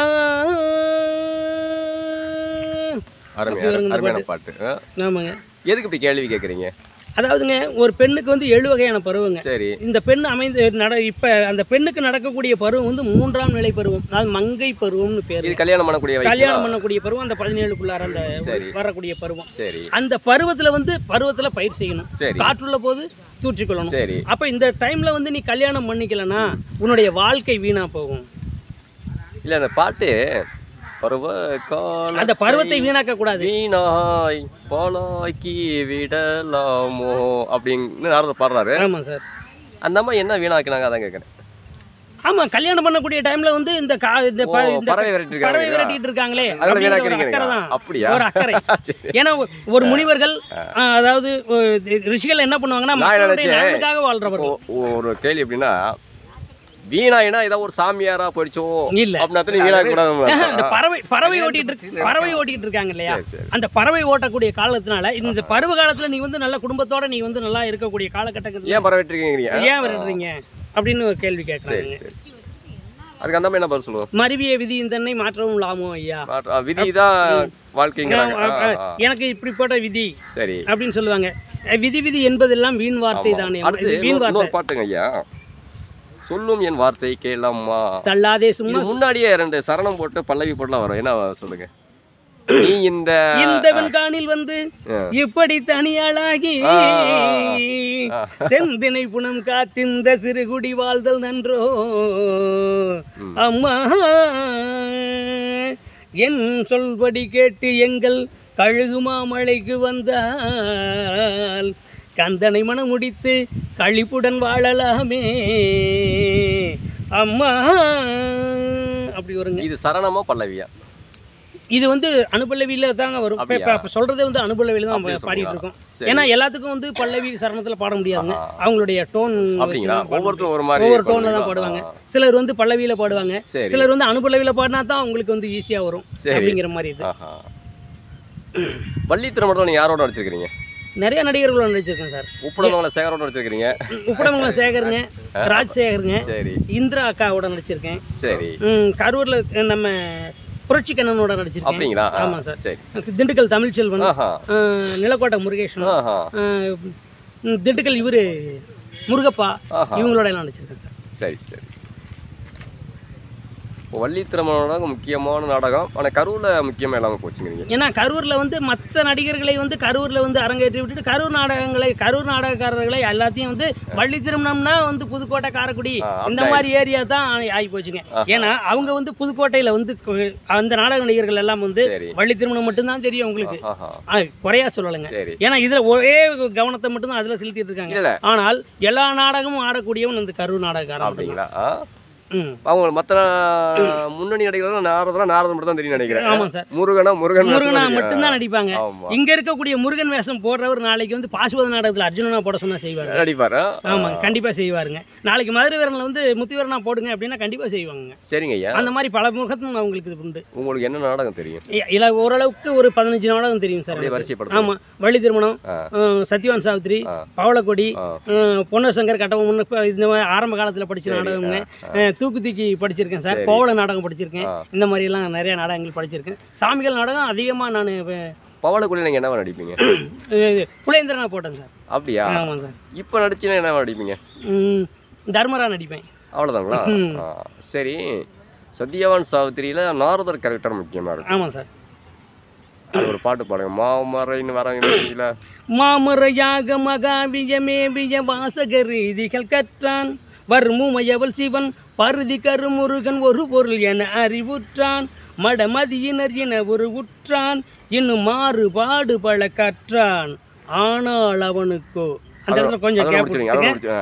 அருமை அப்படி வருங்க இந்த அருமையான பாட்டு ஆ. ஆமாங்க எதுக்கு இப்படி கேள்வி கேட்குறீங்க அதாவதுங்க ஒரு பெண்ணுக்கு வந்து ஏழு வகையான பருவங்க சரி இந்த பெண் அமைந்து நட இப்போ அந்த பெண்ணுக்கு நடக்கக்கூடிய பருவம் வந்து மூன்றாம் நிலை பருவம் அதாவது மங்கை பருவம்னு பேர் இது கல்யாணம் பண்ணக்கூடிய வயசு கல்யாணம் பண்ணக்கூடிய பருவம் அந்த பதினேழுக்குள்ளார அந்த சரி. வரக்கூடிய பருவம் சரி அந்த பருவத்துல வந்து பருவத்துல பயிர் செய்யணும் சரி காற்றுள்ள போது தூற்றிக்கொள்ளணும் சரி அப்ப இந்த டைம்ல வந்து நீ கல்யாணம் பண்ணிக்கலனா உன்னுடைய வாழ்க்கை வீணா போகும் இல்ல அந்த பாட்டு பருவ கால அந்த பருவத்தை வீணாக்க கூடாது வீணாய் பாலாக்கி விடலாமோ அப்படின்னு நாரத பாடுறாரு ஆமா சார் அந்த அம்மா என்ன வீணாக்கினாங்க அதான் கேட்குறேன் ஆமா கல்யாணம் பண்ணக்கூடிய டைம்ல வந்து இந்த கா- இந்த ப- இந்த பறவை விரட்டிட்டு பறவை இருக்காங்க விரட்டிட்டு இருக்காங்களே அதனால அப்படிங்கிற ஒரு வீணாக்கிறீங்க அக்கறை தான் அப்படியா ஒரு அக்கறை சரி. ஏன்னா ஒ- ஒரு முனிவர்கள் ஆ, அதாவது ஒ- ரிஷிகள் என்ன பண்ணுவாங்கன்னா நான் மக்களுடைய நினைச்சேன். நலனுக்காக வாழ்றவர்கள் ஓ- ஒரு கேள்வி எப்படின்னா வீணாயினா ஏதாவது ஒரு சாமியாரா போயிடுச்சோ இல்ல. அப்படின்னு வீணாக்க இந்த கூடாது பறவை பறவை ஓட்டிட்டு இருக்கு பறவை ஓட்டிட்டு இருக்காங்க இல்லையா சரி, சரி. அந்த பறவை ஓட்டக்கூடிய காலத்தினால இந்த பருவ காலத்துல நீ வந்து நல்ல குடும்பத்தோட நீ வந்து நல்லா இருக்கக்கூடிய காலகட்டத்தில் ஏன் பரவிட்டுருக்கீங்க ஏன் விரட்டுறீங்க அப்படின்னு ஒரு கேள்வி சரி கேட்கறாங்க சரி அதுக்கு அந்த அம்மா என்ன பதில் சொல்லுவோம் மருவிய விதியின் தன்னை மாற்றவும் லாமோ ஐயா விதி தான் வாழ்க்கைங்கிறாங்க அஹ், ஆ, அஹ், ஆ, ஆ. எனக்கு இப்படிப்பட்ட விதி சரி அப்படின்னு சொல்லுவாங்க அஹ், விதி விதி என்பதெல்லாம் வீண் வார்த்தை தானே அடுத்து இது வீண் இன்னொரு- வார்த்தை இன்னொரு பாட்டுங்க ஐயா சொல்லும் என் வார்த்தை கேளம்மா தள்ளாதே சும்மா இது முன்னாடியே ரெண்டு சரணம் போட்டு பல்லவி போட்டுலாம் வரும் என்ன சொல்லுங்க நீ இந்த இந்த வெண்கானில் வந்து ஆ. இப்படி தனியாளாகி ஆ, ஆ, செந்தினை புனம் காத்திந்த சிறுகுடி வாழ்தல் நன்றோ அம்மா என் சொல்படி கேட்டு எங்கள் கழுகு மாமலைக்கு வந்தால் கந்தனை மனம் முடித்து கழிப்புடன் வாழலாமே அம்மா அப்படி வருங்க இது சரணமா பல்லவியா இது வந்து அனுபல்லவியில தாங்க வரும் இப்ப- இப்ப இப்ப சொல்றதே வந்து அனுபல்லவியில தான் அப்படியே பாடிட்டு சொல்றீங்களா? இருக்கோம் சரி. ஏன்னா எல்லாத்துக்கும் வந்து பல்லவி சரணத்துல பாட முடியாதுங்க அவங்களுடைய டோன் அப்படிங்களா ஒவ்வொருத்தரும் ஒரு மாதிரி ஒவ்வொரு டோன்ல தான் பண்ணுவீங்களா? பாடுவாங்க சிலர் வந்து பல்லவியில பாடுவாங்க சரி. சிலர் வந்து அனுபல்லவியில பாடினா தான் அவங்களுக்கு வந்து ஈஸியா வரும் சரி. அப்படிங்கிற மாதிரி இது ஆஹா. வள்ளி திருமணத்தில் நீங்க யாரோட நடிச்சிருக்கீங்க நிறைய நடிகர்களோட நடிச்சிருக்கேன் சார் உப்புடமங்கல சேகரோட நடிச்சிருக்கீங்க உப்படமங்கலம் சேகருங்க ராஜ்சேகருங்க சரி இந்திரா அக்காவோட நடிச்சிருக்கேன் சரி ம், கரூர்ல நம்ம புரட்சி கண்ணனோட நடிச்சிருக்கேன் அப்படிங்களா ஆ, ஆமா சார் சரி திண்டுக்கல் தமிழ்ச்செல்வன் ஆஹா அஹ், நிலக்கோட்டை முருகேசன் ஆஹா அஹ், ம், திண்டுக்கல் இவரு முருகப்பா ஆஹா. இவங்களோட எல்லாம் நடிச்சிருக்கேன் சார் சரி சரி இப்போ வள்ளி திருமணம் நாடகம் முக்கியமான நாடகம் ஆனால் கரூரில் முக்கியமாக இல்லாமல் போச்சுங்கிறீங்க ஏன்னா கரூர்ல வந்து மற்ற நடிகர்களை வந்து கரூர்ல வந்து அரங்கேற்றி விட்டுட்டு கரூர் நாடகங்களை கரூர் நாடகக்காரர்களை எல்லாத்தையும் வந்து வள்ளி திருமணம்னா வந்து புதுக்கோட்டை காரைக்குடி ஆ, இந்த அப்படி மாதிரி ஏரியா தான் ஆகி போச்சுங்க ஆஹா. ஏன்னா அவங்க வந்து புதுக்கோட்டையில வந்து கு- அந்த நாடக நடிகர்கள் எல்லாம் வந்து சரி வள்ளி திருமணம் மட்டும்தான் தெரியும் உங்களுக்கு ஆஹா ஆ, குறையா சொல்லலைங்க சரி ஏன்னா இதுல ஒரே கவனத்தை மட்டும் தான் அதுல செலுத்திட்டு இருக்காங்க இல்ல ஆனால் எல்லா நாடகமும் ஆடக்கூடியவன் இந்த கரூர் நாடகக்காரன் மட்டும்தான். அப்படிங்களா ஆ ம் அவங்க மற்ற முன்னணி நடிகர்கள் நாரதனா நாரதன் மட்டும் தான் தெரியும் நினைக்கிறேன் ஆமா சார் முருகனா முருகன் வேஷம் முருகனா தெரியும். மட்டும்தான் நடிப்பாங்க ஆமா இங்க இருக்கக்கூடிய முருகன் வேஷம் போடுறவர் நாளைக்கு வந்து பாசுபத நாடகத்துல அர்ஜுனனா போட சொன்னா செய்வாரு நடிப்பாரா ஆமாங்க கண்டிப்பா செய்வாருங்க நாளைக்கு மதுரை வீரன்ல வந்து முத்துவீரனா போடுங்க அப்படின்னா கண்டிப்பா செய்வாங்க சரிங்க ஐயா அந்த மாதிரி பல முகத்தும் அவங்களுக்கு இது உண்டு உங்களுக்கு என்ன நாடகம் தெரியும் இ- இல்ல ஓரளவுக்கு ஒரு பதினஞ்சு நாடகம் தெரியும் சார் அப்படியே எனக்கு. வரிசைப்படுத்துங்க ஆமா வள்ளி திருமணம் ஆ. அஹ், சத்யவான் சாவித்திரி ஆ. பவளக்கொடி ஆ. அஹ், பொன்னர் கட்டவும் முன்ன இப்ப இந்த மாதிரி ஆரம்ப காலத்துல படிச்ச சரி, நாடகங்க ஆ, அஹ், தூக்கு தூக்கி படிச்சிருக்கேன் சார் சரி. கோவல நாடகம் படிச்சிருக்கேன் ஆ. இந்த மாதிரி எல்லாம் நிறைய நாடகங்கள் படிச்சிருக்கேன் சாமிகள் நாடகம் அதிகமா நான் பவளக்குள்ள நீங்கள் என்னவா நடிப்பீங்க புலேந்திரனா போட்டேன் சார் அப்படியா ஆமாம் சார் இப்போ நடிச்சுன்னா என்னவா நடிப்பீங்க ம், தர்மரா நடிப்பேன் அவ்வளோதாங்களா ம். ஆ, சரி சத்யவான் சாவித்திரியில் நாரதர் கேரக்டர் முக்கியமாக இருக்கும் ஆமாம் சார் அது ஒரு பாட்டு பாடுங்க மாமரைன்னு வராங்க மாமரையாக மகாவியமேவிய வாசக ரீதிகள் கற்றான் வர்முமையவள் சிவன் பருதி கருமுருகன் ஒரு பொருள் என அறிவுற்றான் மடமதியினர் என ஒரு உற்றான் இன்னும் மாறுபாடு பல கற்றான் ஆனால் அவனுக்கோ அந்த இடத்துல கொஞ்சம் கேப் முடிச்சிருங்க அதோட முடிச்சு ஆ.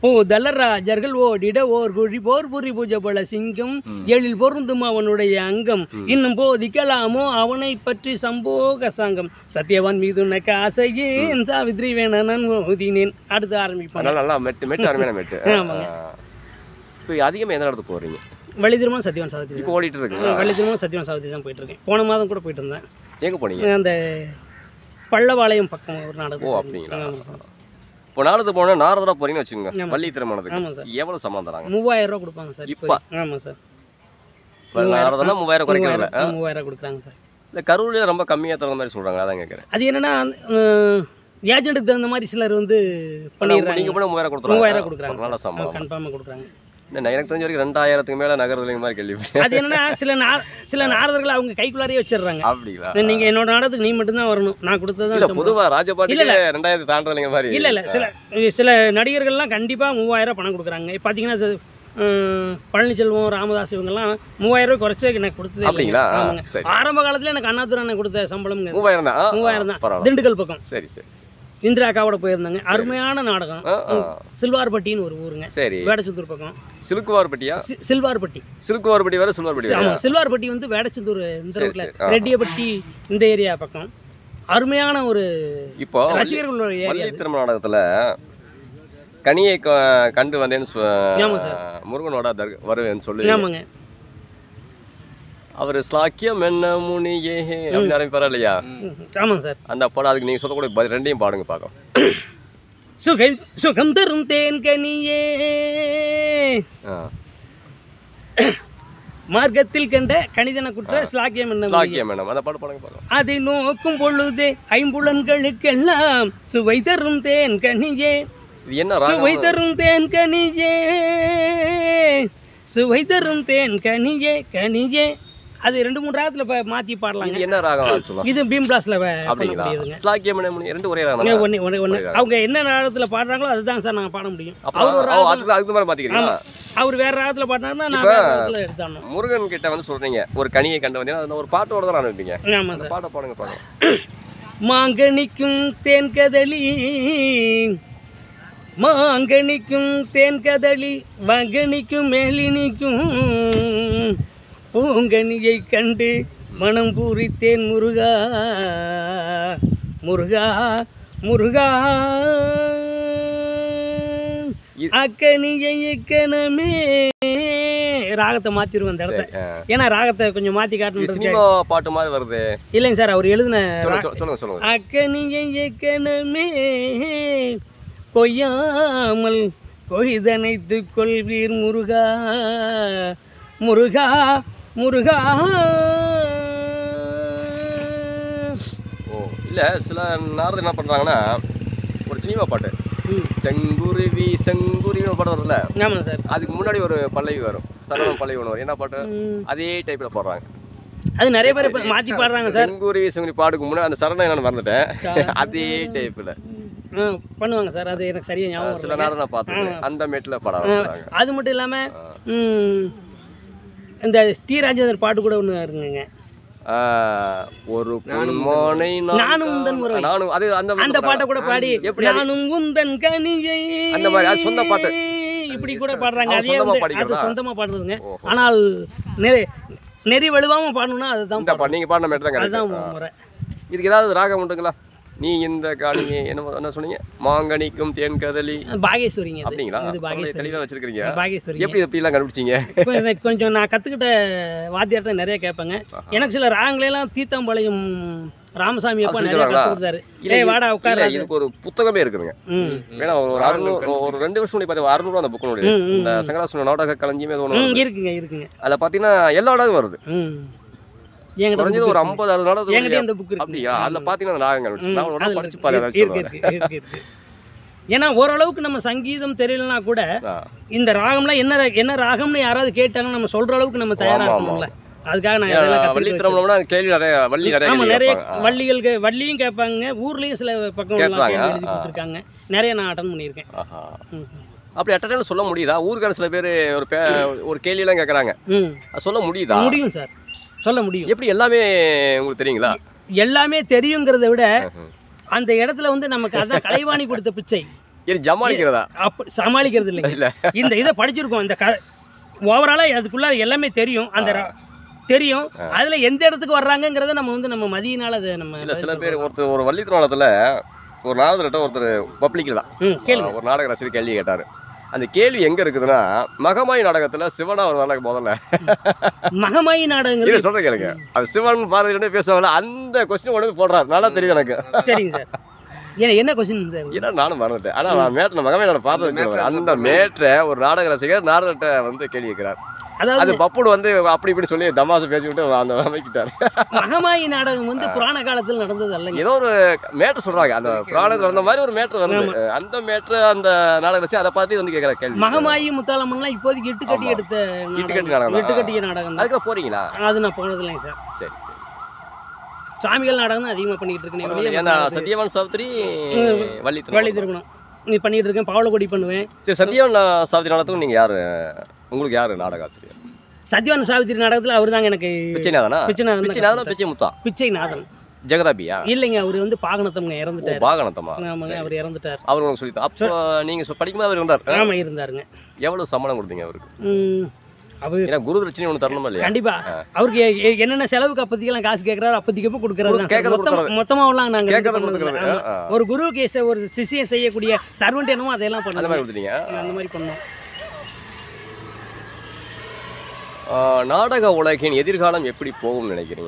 ஓ தலராஜர்கள் ஓடிட ஓர் குழி போர் புரி பூஜை போல சிங்கம் எழில் பொருந்தும் அவனுடைய அங்கம் இன்னும் போதிக்கலாமோ அவனை பற்றி சம்போக சங்கம் சத்யவான் மீது உனக்கு ஆசையேன் சாவித்ரி வேண நான் ஓதினேன் அடுத்து ஆரம்பிப்பாங்க அதனால நல்லா மெட்டு மெட்டு அருமையான மெட்டு ஆமாங்க. இப்போ அதிகமாக எந்த இடத்துக்கு போகிறீங்க வள்ளி திருமணம் சத்யவான் சாவித்ரி இப்போ ஓடிட்டு இருக்குங்களா வள்ளி திருமணம் சத்யவான் சாவித்ரி தான் போயிட்டு இருக்கேன் போன மாதம் கூட போயிட்டு இருந்தேன் எங்கே போனீங்க அந்த பள்ளவாளையம் பக்கம் ஒரு ஓ நாடகம் அப்படிங்களா ஆமாம் சார் இப்போ நாடகத்துக்கு போனால் நாரதராக போறீங்கன்னு வச்சுக்கோங்க ஆமாம். வள்ளி திருமணத்துக்கு ஆமாம் சார் எவ்வளோ சம்பளம் தராங்க மூவாயிரம் ரூபா கொடுப்பாங்க சார் இப்ப? இப்போ ஆமாம் சார் இப்போ நாரதனா மூவாயிரம் குறைக்கிறதில்ல மூவாயிரம் மூவாயிரம் கொடுக்குறாங்க சார் இல்லை கரூரில் ரொம்ப கம்மியாக தகுந்த மாதிரி சொல்கிறாங்க அதான் கேட்குறேன் அது என்னன்னா ஏஜென்ட்டுக்கு தகுந்த மாதிரி சிலர் வந்து பண்ணிடுறாங்க நீங்கள் போனால் மூவாயிரம் கொடுத்துறாங்க மூவாயிரம் கொடுக்குறாங்க நல்ல சம்பளம் கன்ஃபார்மாக கொடுக்குறாங்க இல்லை எனக்கு தெரிஞ்ச வரைக்கும் ரெண்டாயிரத்துக்கு மேலே நகரத்துலைங்க மாதிரி கேள்விப்பட்டேன் அது என்னன்னா சில நா சில நாரதர்கள் அவங்க கைக்குள்ளாரே வச்சிடுறாங்க அப்படிங்களா நீங்கள் என்னோட நாடகத்துக்கு நீ மட்டும்தான் வரணும் நான் இல்லை கொடுத்ததான் பொதுவாக ராஜபாட்டில் ரெண்டாயிரத்து தாண்டலைங்க மாதிரி இல்லை இல்லை சில சில நடிகர்கள்லாம் கண்டிப்பாக மூவாயிரம் பணம் கொடுக்குறாங்க பார்த்தீங்கன்னா இது, அஹ், பழனிச்செல்வம் ராமதாஸ் இவங்கெல்லாம் மூவாயிரம் ரூபாய் குறைச்சே எனக்கு கொடுத்ததே இல்லைங்க. அப்படிங்களா ஆ, ஆமாங்க சரி ஆரம்ப காலத்தில் எனக்கு அண்ணாதுரை அண்ணன் கொடுத்த சம்பளம் மூவாயிரம் தான் ஆ, ஆ, மூவாயிரம் தான் பரவாயில்ல திண்டுக்கல் பக்கம் சரி சரி சரி. இந்திரா அக்காவோட போயிருந்தாங்க அருமையான நாடகம் ஆ ஆ சில்வார்பட்டின்னு ஒரு ஊருங்க சரி வேடச்சந்தூர் பக்கம் சிலுக்குவார்பட்டியா சி- சில்வார்பட்டி சிலுக்குவார்பட்டி வேற சில்வார்பட்டி வேற ஆமாம் சில்வார்பட்டி வந்து வேடச்சந்தூர் இந்த சரி, ரோட்டில் சரி. ஆ. ரெட்டியப்பட்டி இந்த ஏரியா பக்கம் அருமையான ஒரு இப்போ ரசிகர்கள் ஒரு ஏரியா வள்ளி திருமண நாடகத்துல கனியை க- கண்டு வந்தேன்னு சொ- ஆமா முருகனோட தர் வருவேன்னு சொல்லி ஆமாங்க அவர் ஸ்லாக்கியம் என்ன முனியே அப்படின்னு ஆரம்பிப்பாரா இல்லையா ம், ஆமாங்க சார் அந்த படம் அதுக்கு நீங்க சொல்லக்கூடிய பதில் ரெண்டையும் பாடுங்க பார்க்கலாம் சுகம் சுகம் தரும் தேன் கனியே ஆ. மார்க்கத்தில் கண்ட கணிதன குற்ற ஸ்லாக்கியம் என்ன ஸ்லாக்கியம் மேடம் அந்த பாட்டு பாடுங்க பார்க்கலாம் அதை நோக்கும் பொழுதே ஐம்புலன்களுக்கெல்லாம் சுவை தரும் தேன் கனியே இது என்ன ராகம் சுவை தரும் தேன் கனியே சுவை தரும் தேன் கனியே கனியே அது ரெண்டு மூணு ராகத்துல இப்ப மாத்தி பாடலாங்க இது என்ன ராகம் சொல்லலாம் இது பீம் பிளாஸ்ல பண்ண அப்படிங்களா முடியுதுங்க ஸ்லாக்கியம் என்ன முனி ரெண்டு ஒரே ராகம் ஒண்ணு தானா? ஒண்ணு ஒண்ணு ஒண்ணு அவங்க என்ன ராகத்துல பாடுறாங்களோ அதுதான் சார் நாங்க பாட முடியும் அப்ப அவர் ஒரு ஓ, ராகம் அதுக்கு அதுக்கு மாதிரி மாத்திக்கிறீங்களா அவர் வேற ராகத்துல பாடினாருன்னா நான் இப்ப- வேற ராகத்துல எடுத்தானோம் முருகன் கிட்ட வந்து சொல்றீங்க ஒரு கனியை கண்டு வந்தீங்கன்னா அந்த ஒரு பாட்டோட தான் அனுப்பிங்க ஆமா அந்த சார் பாட்டை பாடுங்க பார்க்கலாம் மாங்கனிக்கும் தேன் கதளி மாங்கனிக்கும் தேன் கதளி வங்கனிக்கும் மேலினிக்கும் பூங்கனியை கண்டு மனம் பூரித்தேன் முருகா முருகா முருகா இ- அக்கனியை இக்கணமே ராகத்தை மாத்திருவோம் அந்த இடத்த ஆ. ஏன்னா ராகத்தை கொஞ்சம் மாத்தி இது காட்டணும் சினிமா பாட்டு மாதிரி வருது இல்லைங்க சார் அவர் எழுதின சொல்லுங்க சொல்லுங்க, சொல்லுங்க சொல்லுங்க அக்கனியை கணமே கொய்யாமல் கொய்தனைத்து கொள்வீர் முருகா முருகா முருகா ஓ இல்ல சில நாரதர் என்ன பண்றாங்கன்னா ஒரு சினிமா பாட்டு ம். செங்குருவி செங்குருவி ஒரு பாட்டு வருதுல்ல ஆமாம் சார் அதுக்கு முன்னாடி ஒரு பல்லவி வரும் சரணம் பல்லவி ஒன்று வரும் என்ன பாட்டு ம். அதே டைப்ல போடுறாங்க அது நிறைய பேர் இப்ப மாத்தி பாடுறாங்க சார் செங்குருவி செங்குருவி பாட்டுக்கு முன்னாடி அந்த சரணம் என்னன்னு மறந்துட்டேன் அதே டைப்ல ஆ, பண்ணுவாங்க சார் அது எனக்கு சரியா ஞாபகம் சில வரல. நேரம் நான் பார்த்துருக்கேன் அந்த மேட்ல பாட ஆரம்பிச்சாங்க அது மட்டும் இல்லாமல் இந்த டி ராஜேந்தர் பாட்டு கூட ஒன்று இருக்குங்க ஒரு பொன்மானை நான் நானும் உந்தன் கா- உறவை. நானும் அது அந்த அந்த பாட்டை கூட பாடி எப்படி அது- நானும் உந்தன் கனியை அந்த மாதிரி, அது சொந்த பாட்டு. இப்படி கூட பாடுறாங்க அவன் அதே சொந்தமா வந்து அது பாடிக்கிறதா? சொந்தமா பாடுறதுங்க ஓஹோ. ஆனால் நெறி நெறி வலுவாம பாடணும்னா அதுதான் இந்த பாட்டு நீங்க பாடின மேட் தான் அதுதான் correct. முறை இதுக்கு ஏதாவது ராகம் உண்டுங்களா நீ இந்த காணிங்க என்ன என்ன சொன்னீங்க மாங்கனிக்கும் தேன் கதலி பாகேஸ்வரிங்க அது அப்படிங்களா இது பரவாயில்லை, பாகேஸ்வரி தெளிவா வச்சிருக்கீங்க பாகேஸ்வரி எப்படி இப்படி எல்லாம் கண்டுபிடிச்சீங்க இப்போ எனக்கு கொஞ்சம் நான் கற்றுக்கிட்ட வாத்தியார்ட்ட நிறைய கேட்பேங்க எனக்கு சில ராகங்களெல்லாம் தீத்தாம்பாளையம் ராமசாமி அப்பா அது நிறைய சொல்றாங்களா? கற்றுக் கொடுத்தாரு இல்ல, ஏய் வாடா இல்ல, உட்கார இதுக்கு ஒரு புத்தகமே இருக்குதுங்க ம் வேணா ஒரு அறுநூறு ஒரு ரெண்டு வருஷம் முன்னாடி பார்த்தா அறுநூறு அந்த புக்கு ம், ம், இந்த சங்கராசுர நாடக களஞ்சியமே ஏதோ ஒன்று ம் வருது. இருக்குங்க இருக்குங்க அதுல பாத்தீங்கன்னா எல்லா நாடகம் வருது ம் என்கிட்ட குறைஞ்சது ஒரு ஐம்பது அறுபது நாடகம் என்கிட்ட அந்த புக் இருக்கு அப்படியா அதுல பாத்தீங்கன்னா அந்த ராகங்கள் வச்சு. நான் உடனே அதுல படிச்சு இருக்கு, பாரு இருக்கு, ஏதாச்சும் இருக்கு, இருக்கு, இருக்கு. ஏன்னா ஓரளவுக்கு நம்ம சங்கீதம் தெரியலனா கூட ஆ. இந்த ராகம்லாம் என்ன ரா- என்ன ராகம்னு யாராவது கேட்டாங்கன்னா நம்ம சொல்ற அளவுக்கு நம்ம தயாரா ஆமா, ஆமா. இருக்கணும்ல அதுக்காக நான் ஏன், இதெல்லாம் வள்ளி கத்துக்கிட்டு திருமணம்னா கேள்வி நிறைய வள்ளி நிறைய ஆமா கேள்வி நிறைய கேட்பாங்க. ஆ. வள்ளிகளுக்கு வள்ளியும் கேட்பாங்க ஊர்லயும் சில பக்கம் எல்லாம் கேட்பாங்க, கேள்வி எழுதி ஆ. கொடுத்துருக்காங்க நிறைய நான் அட்டன் பண்ணியிருக்கேன் ஆஹா. ம், அப்படி அட்டை சொல்ல முடியுதா ஊருக்கார சில பேர் ஒரு பே ஒரு கேள்வியெல்லாம் கேட்குறாங்க ம் அது சொல்ல முடியுதா முடியும் சார் சொல்ல முடியும் எப்படி எல்லாமே உங்களுக்கு தெரியுங்களா எல்லாமே தெரியுங்கிறத விட அந்த இடத்துல வந்து நமக்கு அதான் கலைவாணி கொடுத்த பிச்சை இது ஜமாளிக்கிறதா அப்ப சமாளிக்கிறது இல்லைங்க இல்ல இந்த இதை படிச்சிருக்கோம் இந்த க ஓவராலாக அதுக்குள்ள எல்லாமே தெரியும் அந்த ர- தெரியும் அதுல எந்த இடத்துக்கு வர்றாங்கங்கிறத நம்ம வந்து நம்ம மதியினால அதை நம்ம இல்ல சில பேர் ஒருத்தர் ஒரு வள்ளி திருமணத்தில் ஒரு நாடகர்கிட்ட ஒருத்தர் பப்ளிக்கில் தான் ம் கேளுங்க ஒரு நாடக ரசிகர் கேள்வி கேட்டார் அந்த கேள்வி எங்க இருக்குதுன்னா மகமாய் நாடகத்துல சிவனா வருவாங்க முதல்ல மகமாயி நாடகங்கிறது இது சொல்ற கேளுங்க அது சிவன் பார்வதி ரெண்டு பேசுவாங்கல்ல அந்த கொஸ்டின் உடனே போடுறாரு நல்லா தெரியுது எனக்கு சரிங்க சார் ஏன்னா என்ன கொஸ்டின் சார் ஏன்னா நானும் மறந்துட்டேன் ஆனா நான் மேட்டை மகமே நான் பார்த்து வச்சுருவேன் அந்த மேட்டரை ஒரு நாடக ரசிகர் நாடகர்கிட்ட வந்து கேள்வி கேட்கிறார் அதாவது அது பப்புடு வந்து அப்படி இப்படி சொல்லி தமாசு பேசிவிட்டு அந்த அமைக்கிட்டார் மகமாயி நாடகம் வந்து புராண காலத்தில் நடந்தது அல்லங்க ஏதோ ஒரு மேட்டர் சொல்றாங்க அந்த புராணத்துல வந்த மாதிரி ஒரு மேட்டர் வருது அந்த மேட்ரு அந்த நாடக ரசிகர் அதை பார்த்து வந்து கேட்குற கேள்வி மகமாயி முத்தாலம்மன்லாம் இப்போதைக்கு இட்டு கட்டி ஆமா. எடுத்த இட்டுக்கட்டி நாடகம் தான். இட்டு கட்டிய நாடகம் தான் அதுக்குள்ள போறீங்களா அது நான் போனது இல்லைங்க சார் சரி சரி சாமிகள் நாடகம் தான் அதிகமாக பண்ணிக்கிட்டு இருக்கேன் வெளியே ஏன்னா சத்யவான் சாவித்திரி வள்ளி வள்ளி திருமணம் திருமணம் நீ பண்ணிட்டு இருக்கேன் பவளக்கொடி பண்ணுவேன் சரி சத்யவான் சாவித்திரி நாடகத்துக்கு நீங்க யாரு உங்களுக்கு யாரு நாடக ஆசிரியர் சத்யவான சாவித்திரி நாடகத்தில் அவர் தாங்க எனக்கு பிச்சைநாதனா பிச்சைநாதன் தான் பிச்சைநாதனா பிச்சை முத்தா பிச்சை நாதன் ஜெகதாபியா இல்லைங்க அவர் வந்து பாகனத்தவங்க ஓ இறந்துட்டார் பாகனத்தமா ஆமாங்க அவர் இறந்துட்டார் அவர் உங்களுக்கு சொல்லித்தான் அப்போ நீங்க சொ- படிக்கும்போது அவர் இருந்தார் ஆமாம் இருந்தாருங்க எவ்வளவு சம்பளம் கொடுத்தீங்க அவருக்கு ம், அவர் ஏன்னா குரு தட்சணை ஒன்று தரணுமா இல்லையா கண்டிப்பா அவருக்கு எ- எ- என்னென்ன செலவுக்கு அப்போதைக்கெல்லாம் காசு கேட்குறாரு அப்போதைக்கு எப்போ கொடுக்குறாரு தான் சார். கேட்கறது மொத்தமா கொடுக்கறது. மொத்தமாவெல்லாம் நாங்கள் கேட்கறத கொடுத்துக்கிறது ஆ, ஆ. ஒரு குருவுக்கு எஸ் ஒரு சிஷியம் செய்யக்கூடிய சர்வெண்ட் என்னமோ அதெல்லாம் அந்த பண்ணுவோம் மாதிரி கொடுத்துட்டீங்க அந்த மாதிரி பண்ணோம் ஆ, நாடக உலகின் எதிர்காலம் எப்படி போகும்னு நினைக்கிறீங்க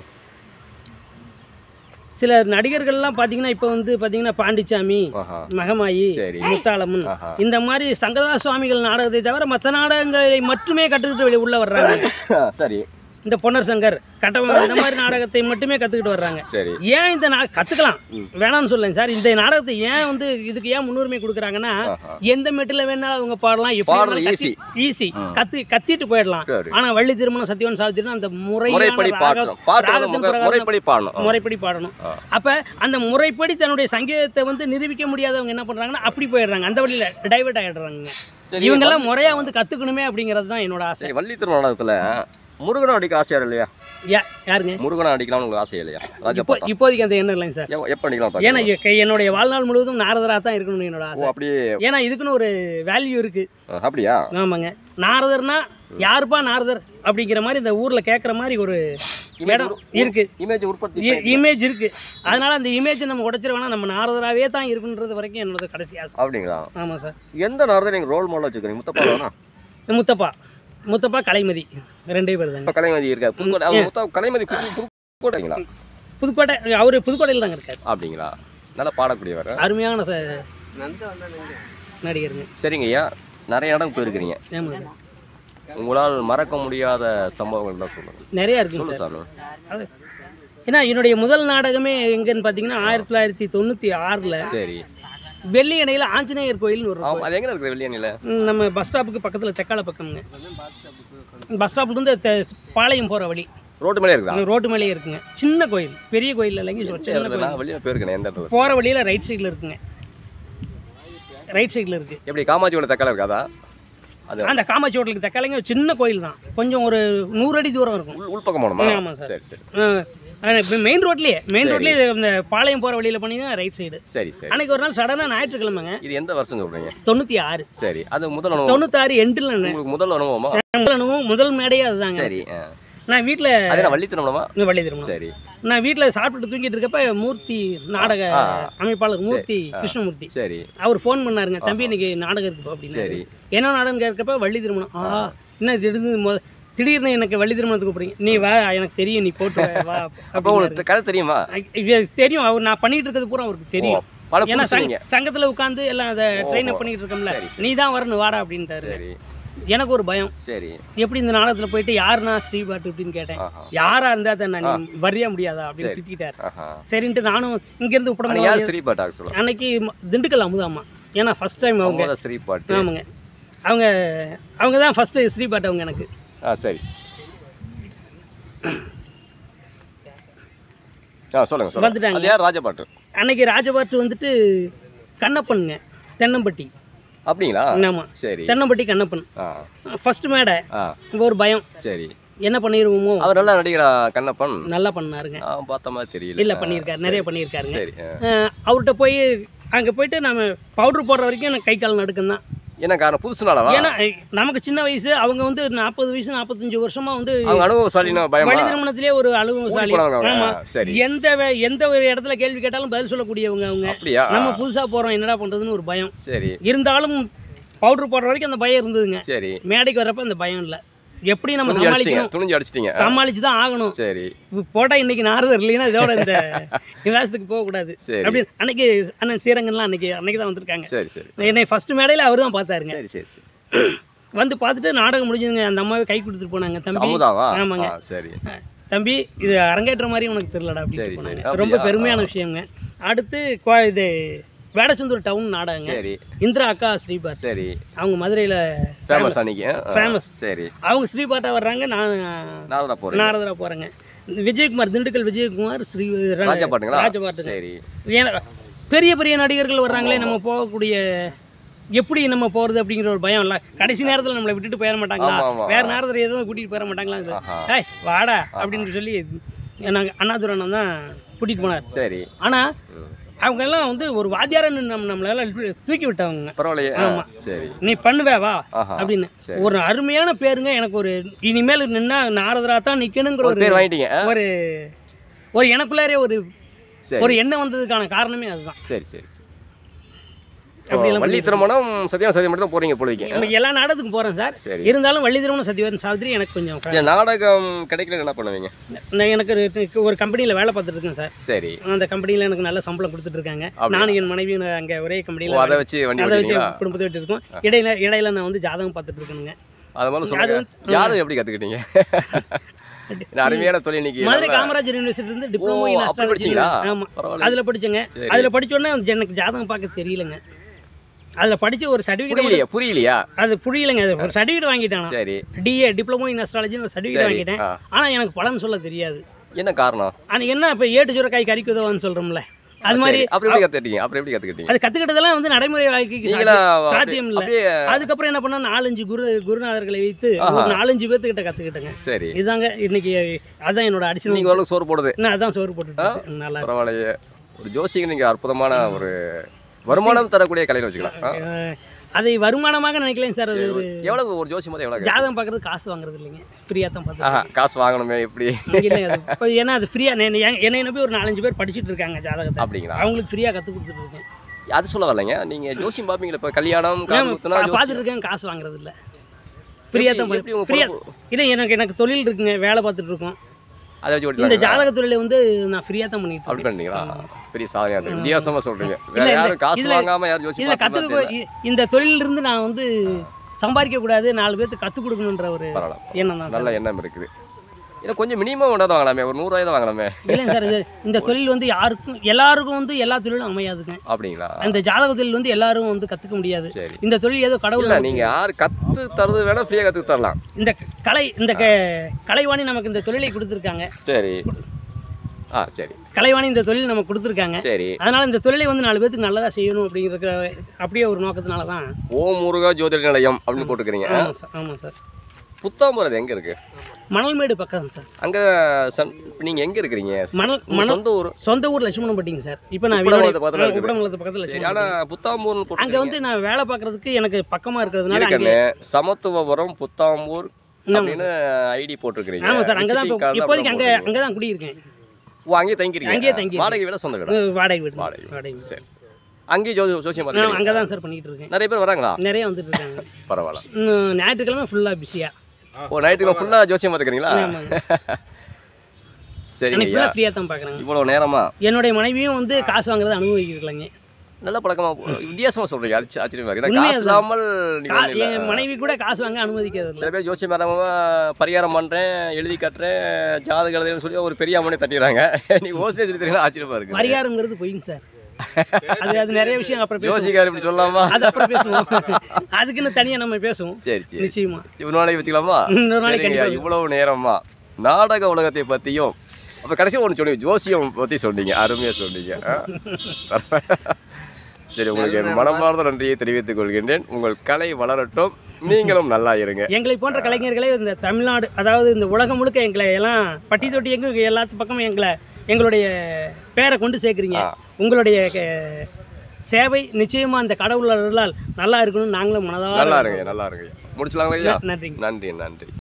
சில நடிகர்கள்லாம் பார்த்தீங்கன்னா இப்போ வந்து பார்த்தீங்கன்னா பாண்டிச்சாமி ஆஹா மகமாயி சரி முத்தாளம்மன் ஆஹா இந்த மாதிரி சங்கரதாஸ் சுவாமிகள் நாடகத்தை தவிர மற்ற நாடகங்களை மட்டுமே கற்றுக்கிட்டு வெளியே உள்ள வர்றாங்க சரி இந்த பொன்னர் சங்கர் கட்டவன் இந்த மாதிரி நாடகத்தை மட்டுமே கற்றுக்கிட்டு வர்றாங்க சரி ஏன் இந்த நா கற்றுக்கலாம் ம். வேணாம்னு சொல்லுங்க சார் இந்த நாடகத்தை ஏன் வந்து இதுக்கு ஏன் முன்னுரிமை கொடுக்குறாங்கன்னா ஆஹா எந்த மெட்டில் வேணாலும் அவங்க பாடலாம் பாடுறது எப்படி ஈஸி ம். கத்து கத்திட்டு போயிடலாம் சரி ஆனா வள்ளி திருமணம் சத்யவன் சாவித்திரி அந்த முறையான முறைப்படி ராகம்- பாடணும் பாட்டு வந்து ராகத்தின் முக- பிரகாரம் முறைப்படி பாடணும் ஆ. முறைப்படி பாடணும் ஆ. அப்ப அந்த முறைப்படி தன்னுடைய சங்கீதத்தை வந்து நிரூபிக்க முடியாதவங்க என்ன பண்றாங்கன்னா அப்படி போயிடுறாங்க அந்த வழியில டைவர்ட் ஆயிடுறாங்க சரி இவங்கெல்லாம் முறையா வந்து கத்துக்கணுமே அப்படிங்கிறது தான் என்னோட ஆசை சரி வள்ளி திருமண நாடகத்துல முருகனை அடிக்க ஆசையா இல்லையா யா யாருங்க முருகனை அடிக்கலாம்னு உங்களுக்கு ஆசை இல்லையா இப்போ ராஜா இப்போதைக்கு அந்த எண்ணம் இல்லைங்க சார் எப்போ அடிக்கலாம் ஏன்னா பாருங்க எ- என்னுடைய வாழ்நாள் முழுவதும் நாரதராக தான் இருக்கணும்னு என்னோட ஓ ஆசை அப்படியே ஏன்னா இதுக்குன்னு ஒரு வேல்யூ இருக்கு ஆ, அப்படியா ஆமாங்க நாரதர்னா யாருப்பா நாரதர் அப்படிங்கிற மாதிரி இந்த ஊர்ல கேட்குற மாதிரி ஒரு இடம் இருக்கு இமேஜ் உற்பத்தி இ- இமேஜ் இருக்கு அதனால அந்த இமேஜை நம்ம உடைச்சிட வேணா நம்ம நாரதராகவே தான் இருக்குன்றது வரைக்கும் என்னோட கடைசி ஆசை அப்படிங்களா ஆமாம் சார் எந்த நாரதர் நீங்கள் ரோல் மாடல் வச்சுக்கிறீங்க முத்தப்பா தானா முத்தப்பா முத்தப்பா கலைமதி ரெண்டே பேர் தாங்க இப்போ கலைமதி இருக்கா புதுக்கோட்டை அவர் முத்த கலைமதி புது புதுக்கோட்டைங்களா புதுக்கோட்டை அவர் புதுக்கோட்டையில் தாங்க இருக்கார் அப்படிங்களா நல்லா பாடக்கூடியவர் அருமையான ச நடிகருங்க சரிங்க ஐயா நிறைய இடம் போயிருக்கிறீங்க ஆமாங்க உங்களால் மறக்க முடியாத சம்பவங்கள் தான் சொல்லுங்கள் நிறையா இருக்குங்க சொல்லு சார் சாமி அது ஏன்னா என்னுடைய முதல் நாடகமே எங்கன்னு பார்த்தீங்கன்னா ஆயிரத்தி தொள்ளாயிரத்தி தொண்ணூற்றி ஆறில் சரி வெள்ளி அணையில் ஆஞ்சநேயர் கோயில்னு ஒரு ஆமாம் அது எங்கே இருக்குது வெள்ளியணியில் ம், நம்ம பஸ் ஸ்டாப்புக்கு பக்கத்தில் தெக்கால பக்கம்ங்க பஸ் ஸ்டாப்லேருந்து தெ- பாளையம் போகிற வழி ரோட்டு மேலே இருக்குதா ரோட்டு மேலேயே இருக்குங்க சின்ன கோயில் பெரிய கோயில் இல்லைங்க ஒரு சின்ன கோயில் நான் வெளியே போயிருக்கேன் எந்த இடத்துல போகிற வழியில் ரைட் சைடில் இருக்குங்க ரைட் சைடில் இருக்குது எப்படி காமாட்சியோட தக்கலை இருக்காதா அது அந்த காமாட்சி ஹோட்டலுக்கு தக்காளிங்க ஒரு சின்ன கோயில் தான் கொஞ்சம் ஒரு நூறு அடி தூரம் இருக்கும் உள் உள்பக்கம் போகணுமா ஆமாம் சார். சரி சரி மெயின் ரோட்லேயே மெயின் சரி. ரோட்லேயே இந்த பாளையம் போகிற வழியில் போனீங்கன்னா ரைட் சைடு சரி சரி அன்னைக்கு ஒரு நாள் சடனாக ஞாயிற்றுக்கிழமைங்க இது எந்த வருஷம் சொல்கிறீங்க தொண்ணூற்றி ஆறு சரி அது முதல் அனுபவம் தொண்ணூத்தாறு எண்டில் உங்களுக்கு முதல் அனுபவமா முதல் அனுபவம் முதல் மேடையே அதுதாங்க சரி ஆ. நான் வீட்டில் அது என்ன வள்ளி திருமணமா வள்ளி திருமணம் சரி நான் வீட்டில் சாப்பிட்டுட்டு தூங்கிட்டு இருக்கப்ப மூர்த்தி நாடக ஆ. அமைப்பாளர் மூர்த்தி கிருஷ்ணமூர்த்தி சரி அவர் ஃபோன் பண்ணாருங்க தம்பி இன்னைக்கு நாடகம் இருக்குப்பா அப்படின்னு சரி என்ன நாடகம் கேட்கறப்ப வள்ளி திருமணம் ஆ என்ன திடீர்னு மொ திடீர்னு எனக்கு வள்ளி திருமணத்துக்கு கூப்பிடுறீங்க நீ வா எனக்கு தெரியும் நீ போட்டு வா, வா அப்போ அப்படின்னாரு. உங்களுக்கு கதை தெரியுமா இது தெரியும் அவர் நான் பண்ணிட்டு இருக்கிறது பூரா அவருக்கு தெரியும் பல ஏன்னா புதுசு நீங்க சங்க- சங்கத்துல உட்காந்து எல்லாம் அதை ட்ரெயின் அப் பண்ணிட்டு இருக்கோம்ல சரி, நீ தான் வரணும் வாடா அப்படின்ட்டாரு சரி எனக்கு ஒரு பயம் சரி எப்படி இந்த நாடகத்துல போயிட்டு யாருன்னா ஸ்ரீபாட்டு அப்படின்னு கேட்டேன் ஆஹா யாரா இருந்தா தான் நான் நீ வரியா முடியாதா அப்படின்னு திட்டிட்டாரு ஆஹா சரின்ட்டு நானும் இங்கேருந்து ஆனா உப்படம் யார் ஸ்ரீபாட் ஆக சொல்லுங்க அன்னைக்கு ம- திண்டுக்கல் அமுதாம்மா ஏன்னா ஃபர்ஸ்ட் டைம் அவங்க அவங்க ஸ்ரீபாட் ஆமாங்க அவங்க அவங்க தான் ஃபஸ்ட்டு ஸ்ரீபாட் அவங்க எனக்கு ஆ சரி ஆ சொல்லுங்க சொல்லுங்க வந்துட்டாங்க. அது யார் ராஜபாட்டு அன்னைக்கு ராஜபாட்டு வந்துட்டு கண்ணப்பனுங்க தென்னம்பட்டி அப்படிங்களா ஆமாம் சரி தென்னம்பட்டி கண்ணப்பன் ஆ ஃபர்ஸ்ட் மேடை ஆ ஒரு பயம் சரி என்ன பண்ணிடுவோமோ அவர் நல்லா நடிகரா கண்ணப்பன் நல்லா பண்ணாருங்க நான் பார்த்த மாதிரி தெரியல இல்லை பண்ணியிருக்காரு நிறைய பண்ணியிருக்காருங்க சரி ஆ. அஹ் அவர்கிட்ட போய் அங்கே போயிட்டு நம்ம பவுடர் போடுற வரைக்கும் எனக்கு கை கால் நடுக்கம் தான் என்ன காரணம் புதுசுனாலவா ஏன்னா அஹ், நமக்கு சின்ன வயசு அவங்க வந்து நாற்பது வயசு நாற்பத்தஞ்சு வருஷமா வந்து அவங்க அனுபவசாலினா பயமா வழி திருமணத்திலே ஒரு அலுவலசாலி போனவங்க அவங்க. ஆமா சரி எந்த வே- எந்த ஒரு இடத்துல கேள்வி கேட்டாலும் பதில் சொல்லக்கூடியவங்க அவங்க அப்படியா நம்ம புதுசா போறோம் என்னடா பண்றதுன்னு ஒரு பயம் சரி இருந்தாலும் பவுடர் போடுற வரைக்கும் அந்த பயம் இருந்ததுங்க சரி மேடைக்கு வர்றப்ப அந்த பயம் இல்லை எப்படி நம்ம துணிஞ்சு அடிச்சிட்டீங்க சமாளிக்கணும் துணிஞ்சு அடிச்சிட்டீங்க சமாளிச்சு தான் ஆகணும் சரி போட்டா இன்னைக்கு நாரதர் இல்லைன்னா இதோட இந்த விலாசத்துக்கு போகக்கூடாது சரி. அப்படி அன்னைக்கு அண்ணன் சீரங்கன்லாம் அன்னைக்கு அன்னைக்கு தான் வந்திருக்காங்க சரி சரி என்னை ஃபர்ஸ்ட் மேடையில் அவர் தான் பார்த்தாருங்க சரி சரி சரி வந்து பார்த்துட்டு நாடகம் முடிஞ்சதுங்க அந்த அம்மாவே கை கொடுத்துட்டு போனாங்க தம்பி அமுதாவா ஆமாங்க. ஆ, சரி தம்பி இது அரங்கேற்ற மாதிரி உனக்கு தெரியலடா சரி, அப்படின்னு சரி. போனாங்க அப்படியா? ரொம்ப பெருமையான விஷயங்க அடுத்து கோ- இது வேடச்சந்தூர் டவுன் நாடகங்க சரி இந்திரா அக்கா ஸ்ரீபார் சரி அவங்க மதுரையில் ஃபேமஸ் அன்னைக்கு ஆ, ஆ. Famous. சரி அவங்க ஸ்ரீபாட்டா வர்றாங்க நான் நாரதா போறேன் நாரதரா போகிறேங்க விஜயகுமார் திண்டுக்கல் விஜயகுமார் ஸ்ரீ ராஜா பாட்டுங்களா ராஜபாட்டுங்க சரி ஏன்னா பெரிய பெரிய நடிகர்கள் வர்றாங்களே நம்ம போகக்கூடிய எப்படி நம்ம போகிறது அப்படிங்கிற ஒரு பயம் இல்லை கடைசி நேரத்தில் நம்மளை விட்டுட்டு போயிட மாட்டாங்களா ஆமா, ஆமா. வேற நேரத்தில் எதுவும் கூட்டிகிட்டு போயிட மாட்டாங்களா ஆஹா. ஏய் வாடா அப்படின்னு சொல்லி நாங்கள் அண்ணாதுரை அண்ணன் தான் கூட்டிகிட்டு போனார் சரி ஆனால் ம். அவங்க எல்லாம் வந்து ஒரு வாத்தியாரன்னு நம்ம நம்மளால தூக்கி விட்டவங்க பரவாயில்லையே ஆ, ஆமா. சரி நீ பண்ணுவே வா ஆஹா. அப்படின்னு சரி. ஒரு அருமையான பேருங்க எனக்கு ஒரு இனிமேல் நின்னா நாரதரா தான் நிற்கணுங்கிற ஒரு ஒரு பேர் வாங்கிட்டீங்க ஆ? ஒரு ஒரு எனக்குள்ளாரே ஒரு சரி ஒரு எண்ணம் வந்ததுக்கான காரணமே அதுதான் சரி சரி சரி அப்படி எல்லாம் வள்ளி திருமணம் சத்தியம் சத்தியம் மட்டும் தான் போறீங்க பொழுதுக்கு நம்ம எல்லா நாடகத்துக்கும் போகிறேன் சார் சரி இருந்தாலும் வள்ளி திருமணம் சத்தியவரன் சாவித்திரி எனக்கு கொஞ்சம் சரி நாடகம் கிடைக்கல என்ன பண்ணுவீங்க நான் எனக்கு ஒரு- ஒரு கம்பெனியில் வேலை பார்த்துட்டு இருக்கேன் சார் சரி அந்த கம்பெனியில் எனக்கு நல்ல சம்பளம் கொடுத்துட்டு இருக்காங்க அப்படியா? நானும் என் மனைவியும் அங்கே ஒரே ஓ கம்பெனியில் அதை வச்சு வண்டி அதை வச்சு ஓட்டுவீங்களா குடும்பத்தை விட்டு இருக்கோம் இடையில இடையில நான் வந்து ஜாதகம் பார்த்துட்டு இருக்கேனுங்க அது மாதிரி அது சொல்லுங்க வந்து- யாரும் எப்படி கத்துக்கிட்டீங்க இந்த அருமையான தொழில் இன்னைக்கு மதுரை நல்ல- காமராஜர் யூனிவர்சிட்டி இருந்து டிப்ளமோ ஓ, இன் அப்படி அஸ்ட்ராலஜி படிச்சீங்களா? ஆமாம் பரவாயில்ல. அதில் படிச்சேங்க சரி. அதில் படிச்சோன்னே எனக்கு ஜாதகம் பார்க்க தெரியலங்க அதில் படிச்சு ஒரு சர்டிஃபிகேட் புரியலையா புரியலையா அது புரியலைங்க அது ஒரு சர்டிஃபிகேட் வாங்கிட்டேன் சரி டிஏ டிப்ளமோ இன் அஸ்ட்ராலஜின்னு ஒரு சர்டிஃபிகேட் சரி வாங்கிட்டேன் ஆ. ஆனால் எனக்கு பலன் சொல்ல தெரியாது என்ன காரணம் ஆனால் என்ன இப்போ ஏட்டு சுரக்காய் கறிக்கு உதவான்னு சொல்கிறோம்ல அது மாதிரி சரி, அப்புறம் எப்படி கத்துக்கிட்டீங்க அப்புறம் எப்படி கத்துக்கிட்டீங்க அது கற்றுக்கிட்டதெல்லாம் வந்து நடைமுறை வாழ்க்கைக்கு நீங்களா சாத்தியம் சாத்தியம் இல்லை அப்படியே அதுக்கப்புறம் என்ன பண்ணா நாலஞ்சு குரு குருநாதர்களை வைத்து ஆஹா. ஒரு நாலஞ்சு பேர்த்துக்கிட்ட கற்றுக்கிட்டேங்க சரி இதாங்க இன்னைக்கு அதான் என்னோட அடிஷனல் நீங்க ஓரளவுக்கு சோறு போடுது நான் அதான் சோறு போட்டுட்டு இருக்கேன். நல்லா இருக்கு. பரவாயில்லையே ஒரு ஜோசிங்க நீங்க அற்புதமான ஒரு வருமானம் தரக்கூடிய கலைன்னு வச்சுக்கலாம் ஆ? அஹ், அதை வருமானமாக நினைக்கலைங்க சார் அது ஒரு எவ்வளவு ஒரு ஜோசி மொத்தம் எவ்வளவு ஜாதகம் பார்க்கறது காசு வாங்குறது இல்லைங்க ஃப்ரீயாக தான் பார்த்து ஆஹா காசு வாங்கணுமே எப்படி இல்லைங்க அது இப்போ ஏன்னா அது ஃப்ரீயாக என்னை நம்பி ஒரு நாலஞ்சு பேர் படிச்சுட்டு இருக்காங்க ஜாதகத்தை அப்படிங்களா அவங்களுக்கு ஃப்ரீயாக கற்றுக் கொடுத்துட்டு இருக்கேன் அது சொல்ல வரலைங்க நீங்க ஜோசியம் பாப்பீங்களா இப்ப கல்யாணம் காது குத்துனா பா- ஜோசியம். பார்த்துட்டு இருக்கேன் காசு வாங்குறது இல்லை ஃப்ரீயாக தான் எப்படி உங்க ஃப்ரீயாக பொழப்பு? இல்லை எனக்கு எனக்கு தொழில் இருக்குங்க வேலை பார்த்துட்டு இருக்கோம் அதை வச்சு இந்த ஓட்டுறாங்க ஜாதக தொழிலை வந்து நான் ஃப்ரீயாக தான் பண்ணிட்டு அப்படி இருக்கேன் பண்ணீங்களா பெரிய சாதனையா இருக்கு வித்தியாசமா சொல்றீங்க வேற இல்ல, யாரும் காசு இதுல- வாங்காம யாரும் ஜோசியம் இதில் பார்த்து கற்றுக்க இந்த தொழிலிருந்து நான் வந்து சம்பாதிக்க கூடாது நாலு பேர்த்து கற்றுக் கொடுக்கணுன்ற ஒரு பரவாயில்ல எண்ணம் தான் சார் நல்ல எண்ணம் இருக்குது இதை கொஞ்சம் மினிமம் ஒன்றாவது வாங்கலாமே ஒரு நூறுரூவாய் தான் வாங்கலாமே இல்லைங்க சார் இது இந்த தொழில் வந்து யாருக்கும் எல்லாருக்கும் வந்து எல்லா தொழிலும் அமையாதுங்க அப்படிங்களா அந்த ஜாதக தொழில் வந்து எல்லாரும் வந்து கற்றுக்க முடியாது சரி இந்த தொழில் ஏதோ கடவுள் இல்ல நீங்க யார் கத்து தரது வேணா ஃப்ரீயா கத்து தரலாம் இந்த கலை இந்த க- கலைவாணி நமக்கு இந்த தொழிலை கொடுத்துருக்காங்க சரி ஆ சரி கலைவாணி இந்த தொழில் நமக்கு கொடுத்துருக்காங்க சரி அதனால இந்த தொழிலை வந்து நாலு பேருக்கு நல்லதா செய்யணும் அப்படிங்கிற அப்படியே ஒரு நோக்கத்தினால தான் ஓம் முருகா ஜோதிட நிலையம் அப்படின்னு போட்டுக்கிறீங்க ஆமாம் சார் ஆமாம் சார் புத்தாம்பூர் அது எங்க இருக்கு மணல்மேடு பக்கம் சார் அங்க சன் இப்ப நீங்க எங்க இருக்கிறீங்க மணல் உங்க மணல் சொந்த ஊர் சொந்த ஊர் லட்சுமணம்பட்டிங்க சார் இப்போ நான் உப்படமங்கலத்து பக்கத்துல வினோடி- இருக்குது. உப்படமங்கலத்து பக்கத்தில் சரி ஆனா புத்தாம்பூர்னு அங்கே போட்டு வந்து நான் வேலை பார்க்கறதுக்கு எனக்கு பக்கமாக இருக்கிறதுனால அங்கே இருக்கண்ணே சமத்துவபுரம் புத்தாம்பூர் அப்படின்னு ஐடி போட்டிருக்கிறீங்க ஆமாம் சார் அங்கே தான் Visiting card ல இப்போதைக்கு அங்கே போட்டிருக்கீங்க. அங்கே தான் குடியிருக்கேன் ஓ அங்கேயே தங்கிருக்கீங்க அங்கேயே தங்கியிருக்கேன். வாடகை விட சொந்த வீடு அஹ் வாடகை வீடு வாடகை வீடு. வாடகை வீடு சரி அங்கேயும் ஜோதி ஜோசியம் நான் பார்த்துருக்கீங்க அங்கே தான் சார் பண்ணிட்டு இருக்கேன் நிறைய பேர் வராங்களா நிறைய வந்துட்டு இருக்காங்க பரவாயில்ல இன்னும் ஞாயிற்றுக்கிழமை ஃபுல்லாக பிஸியாக ஓ நைட்டுக்கு ஃபுல்லா ஜோசியம் பார்த்துக்கிறீங்களா ஆமாங்க சரிங்க எனக்கு ஐயா ஃபுல்லாக ஃப்ரீயாக தான் பார்க்குறாங்க இவ்வளவு நேரமா என்னுடைய மனைவியும் வந்து காசு வாங்குறத அனுபவிக்கிறதுலங்க நல்ல பழக்கமா போ- வித்தியாசமா சொல்றீங்க அது ஆச்சரியமா இருக்கு ஏன்னா உண்மையா காசு இல்லாமல் நீங்க கா- ஒண்ணும் இல்ல. என் மனைவி கூட காசு வாங்க அனுமதிக்கிறது இல்லை சில பேர் ஜோசியம் மேடமா பரிகாரம் பண்றேன் எழுதி கட்டுறேன் ஜாதகம் எழுதுறேன்னு சொல்லி ஒரு பெரிய அமௌண்ட்டை தட்டிடுறாங்க நீங்க ஓசிலே சொல்லி தரீங்களா ஆச்சரியமா இருக்கு பரிகாரங்கிறது பொய்ங்க சார் அது அது நிறைய விஷயம் அப்புறம் பேசுவோம் ஜோசிகார் இப்படி சொல்லலாமா அது அப்புறம் பேசுவோம் அதுக்குன்னு தனியாக நம்ம பேசுவோம் சரி சரி நிச்சயமா இவ்வளவு நாளைக்கு வச்சுக்கலாமா இன்னொரு நாளைக்கு சரிங்கய்யா, கண்டிப்பா. இவ்வளவு நேரமா நாடக உலகத்தை பத்தியும் அப்ப கடைசியில் ஒன்று சொன்னீங்க ஜோசியம் பத்தி சொன்னீங்க அருமையா சொன்னீங்க ஆ? சரி உங்களுக்கு என் மனமார்ந்த நன்றியை தெரிவித்துக் கொள்கின்றேன் உங்கள் கலை வளரட்டும் நீங்களும் நல்லா இருங்க எங்களை போன்ற கலைஞர்களே இந்த தமிழ்நாடு அதாவது இந்த உலகம் முழுக்க எங்களை எல்லாம் பட்டி தொட்டி எங்க எல்லாத்து பக்கமும் எங்களை எங்களுடைய பேரை கொண்டு சேர்க்குறீங்க ஆ. உங்களுடைய க- சேவை நிச்சயமா அந்த கடவுள் அருளால் நல்லா இருக்கணும்னு நாங்களும் மனதார நல்லா இருங்க நல்லா இருங்க முடிச்சலாங்களா ஐயா நன்றிங்க நன்றி நன்றி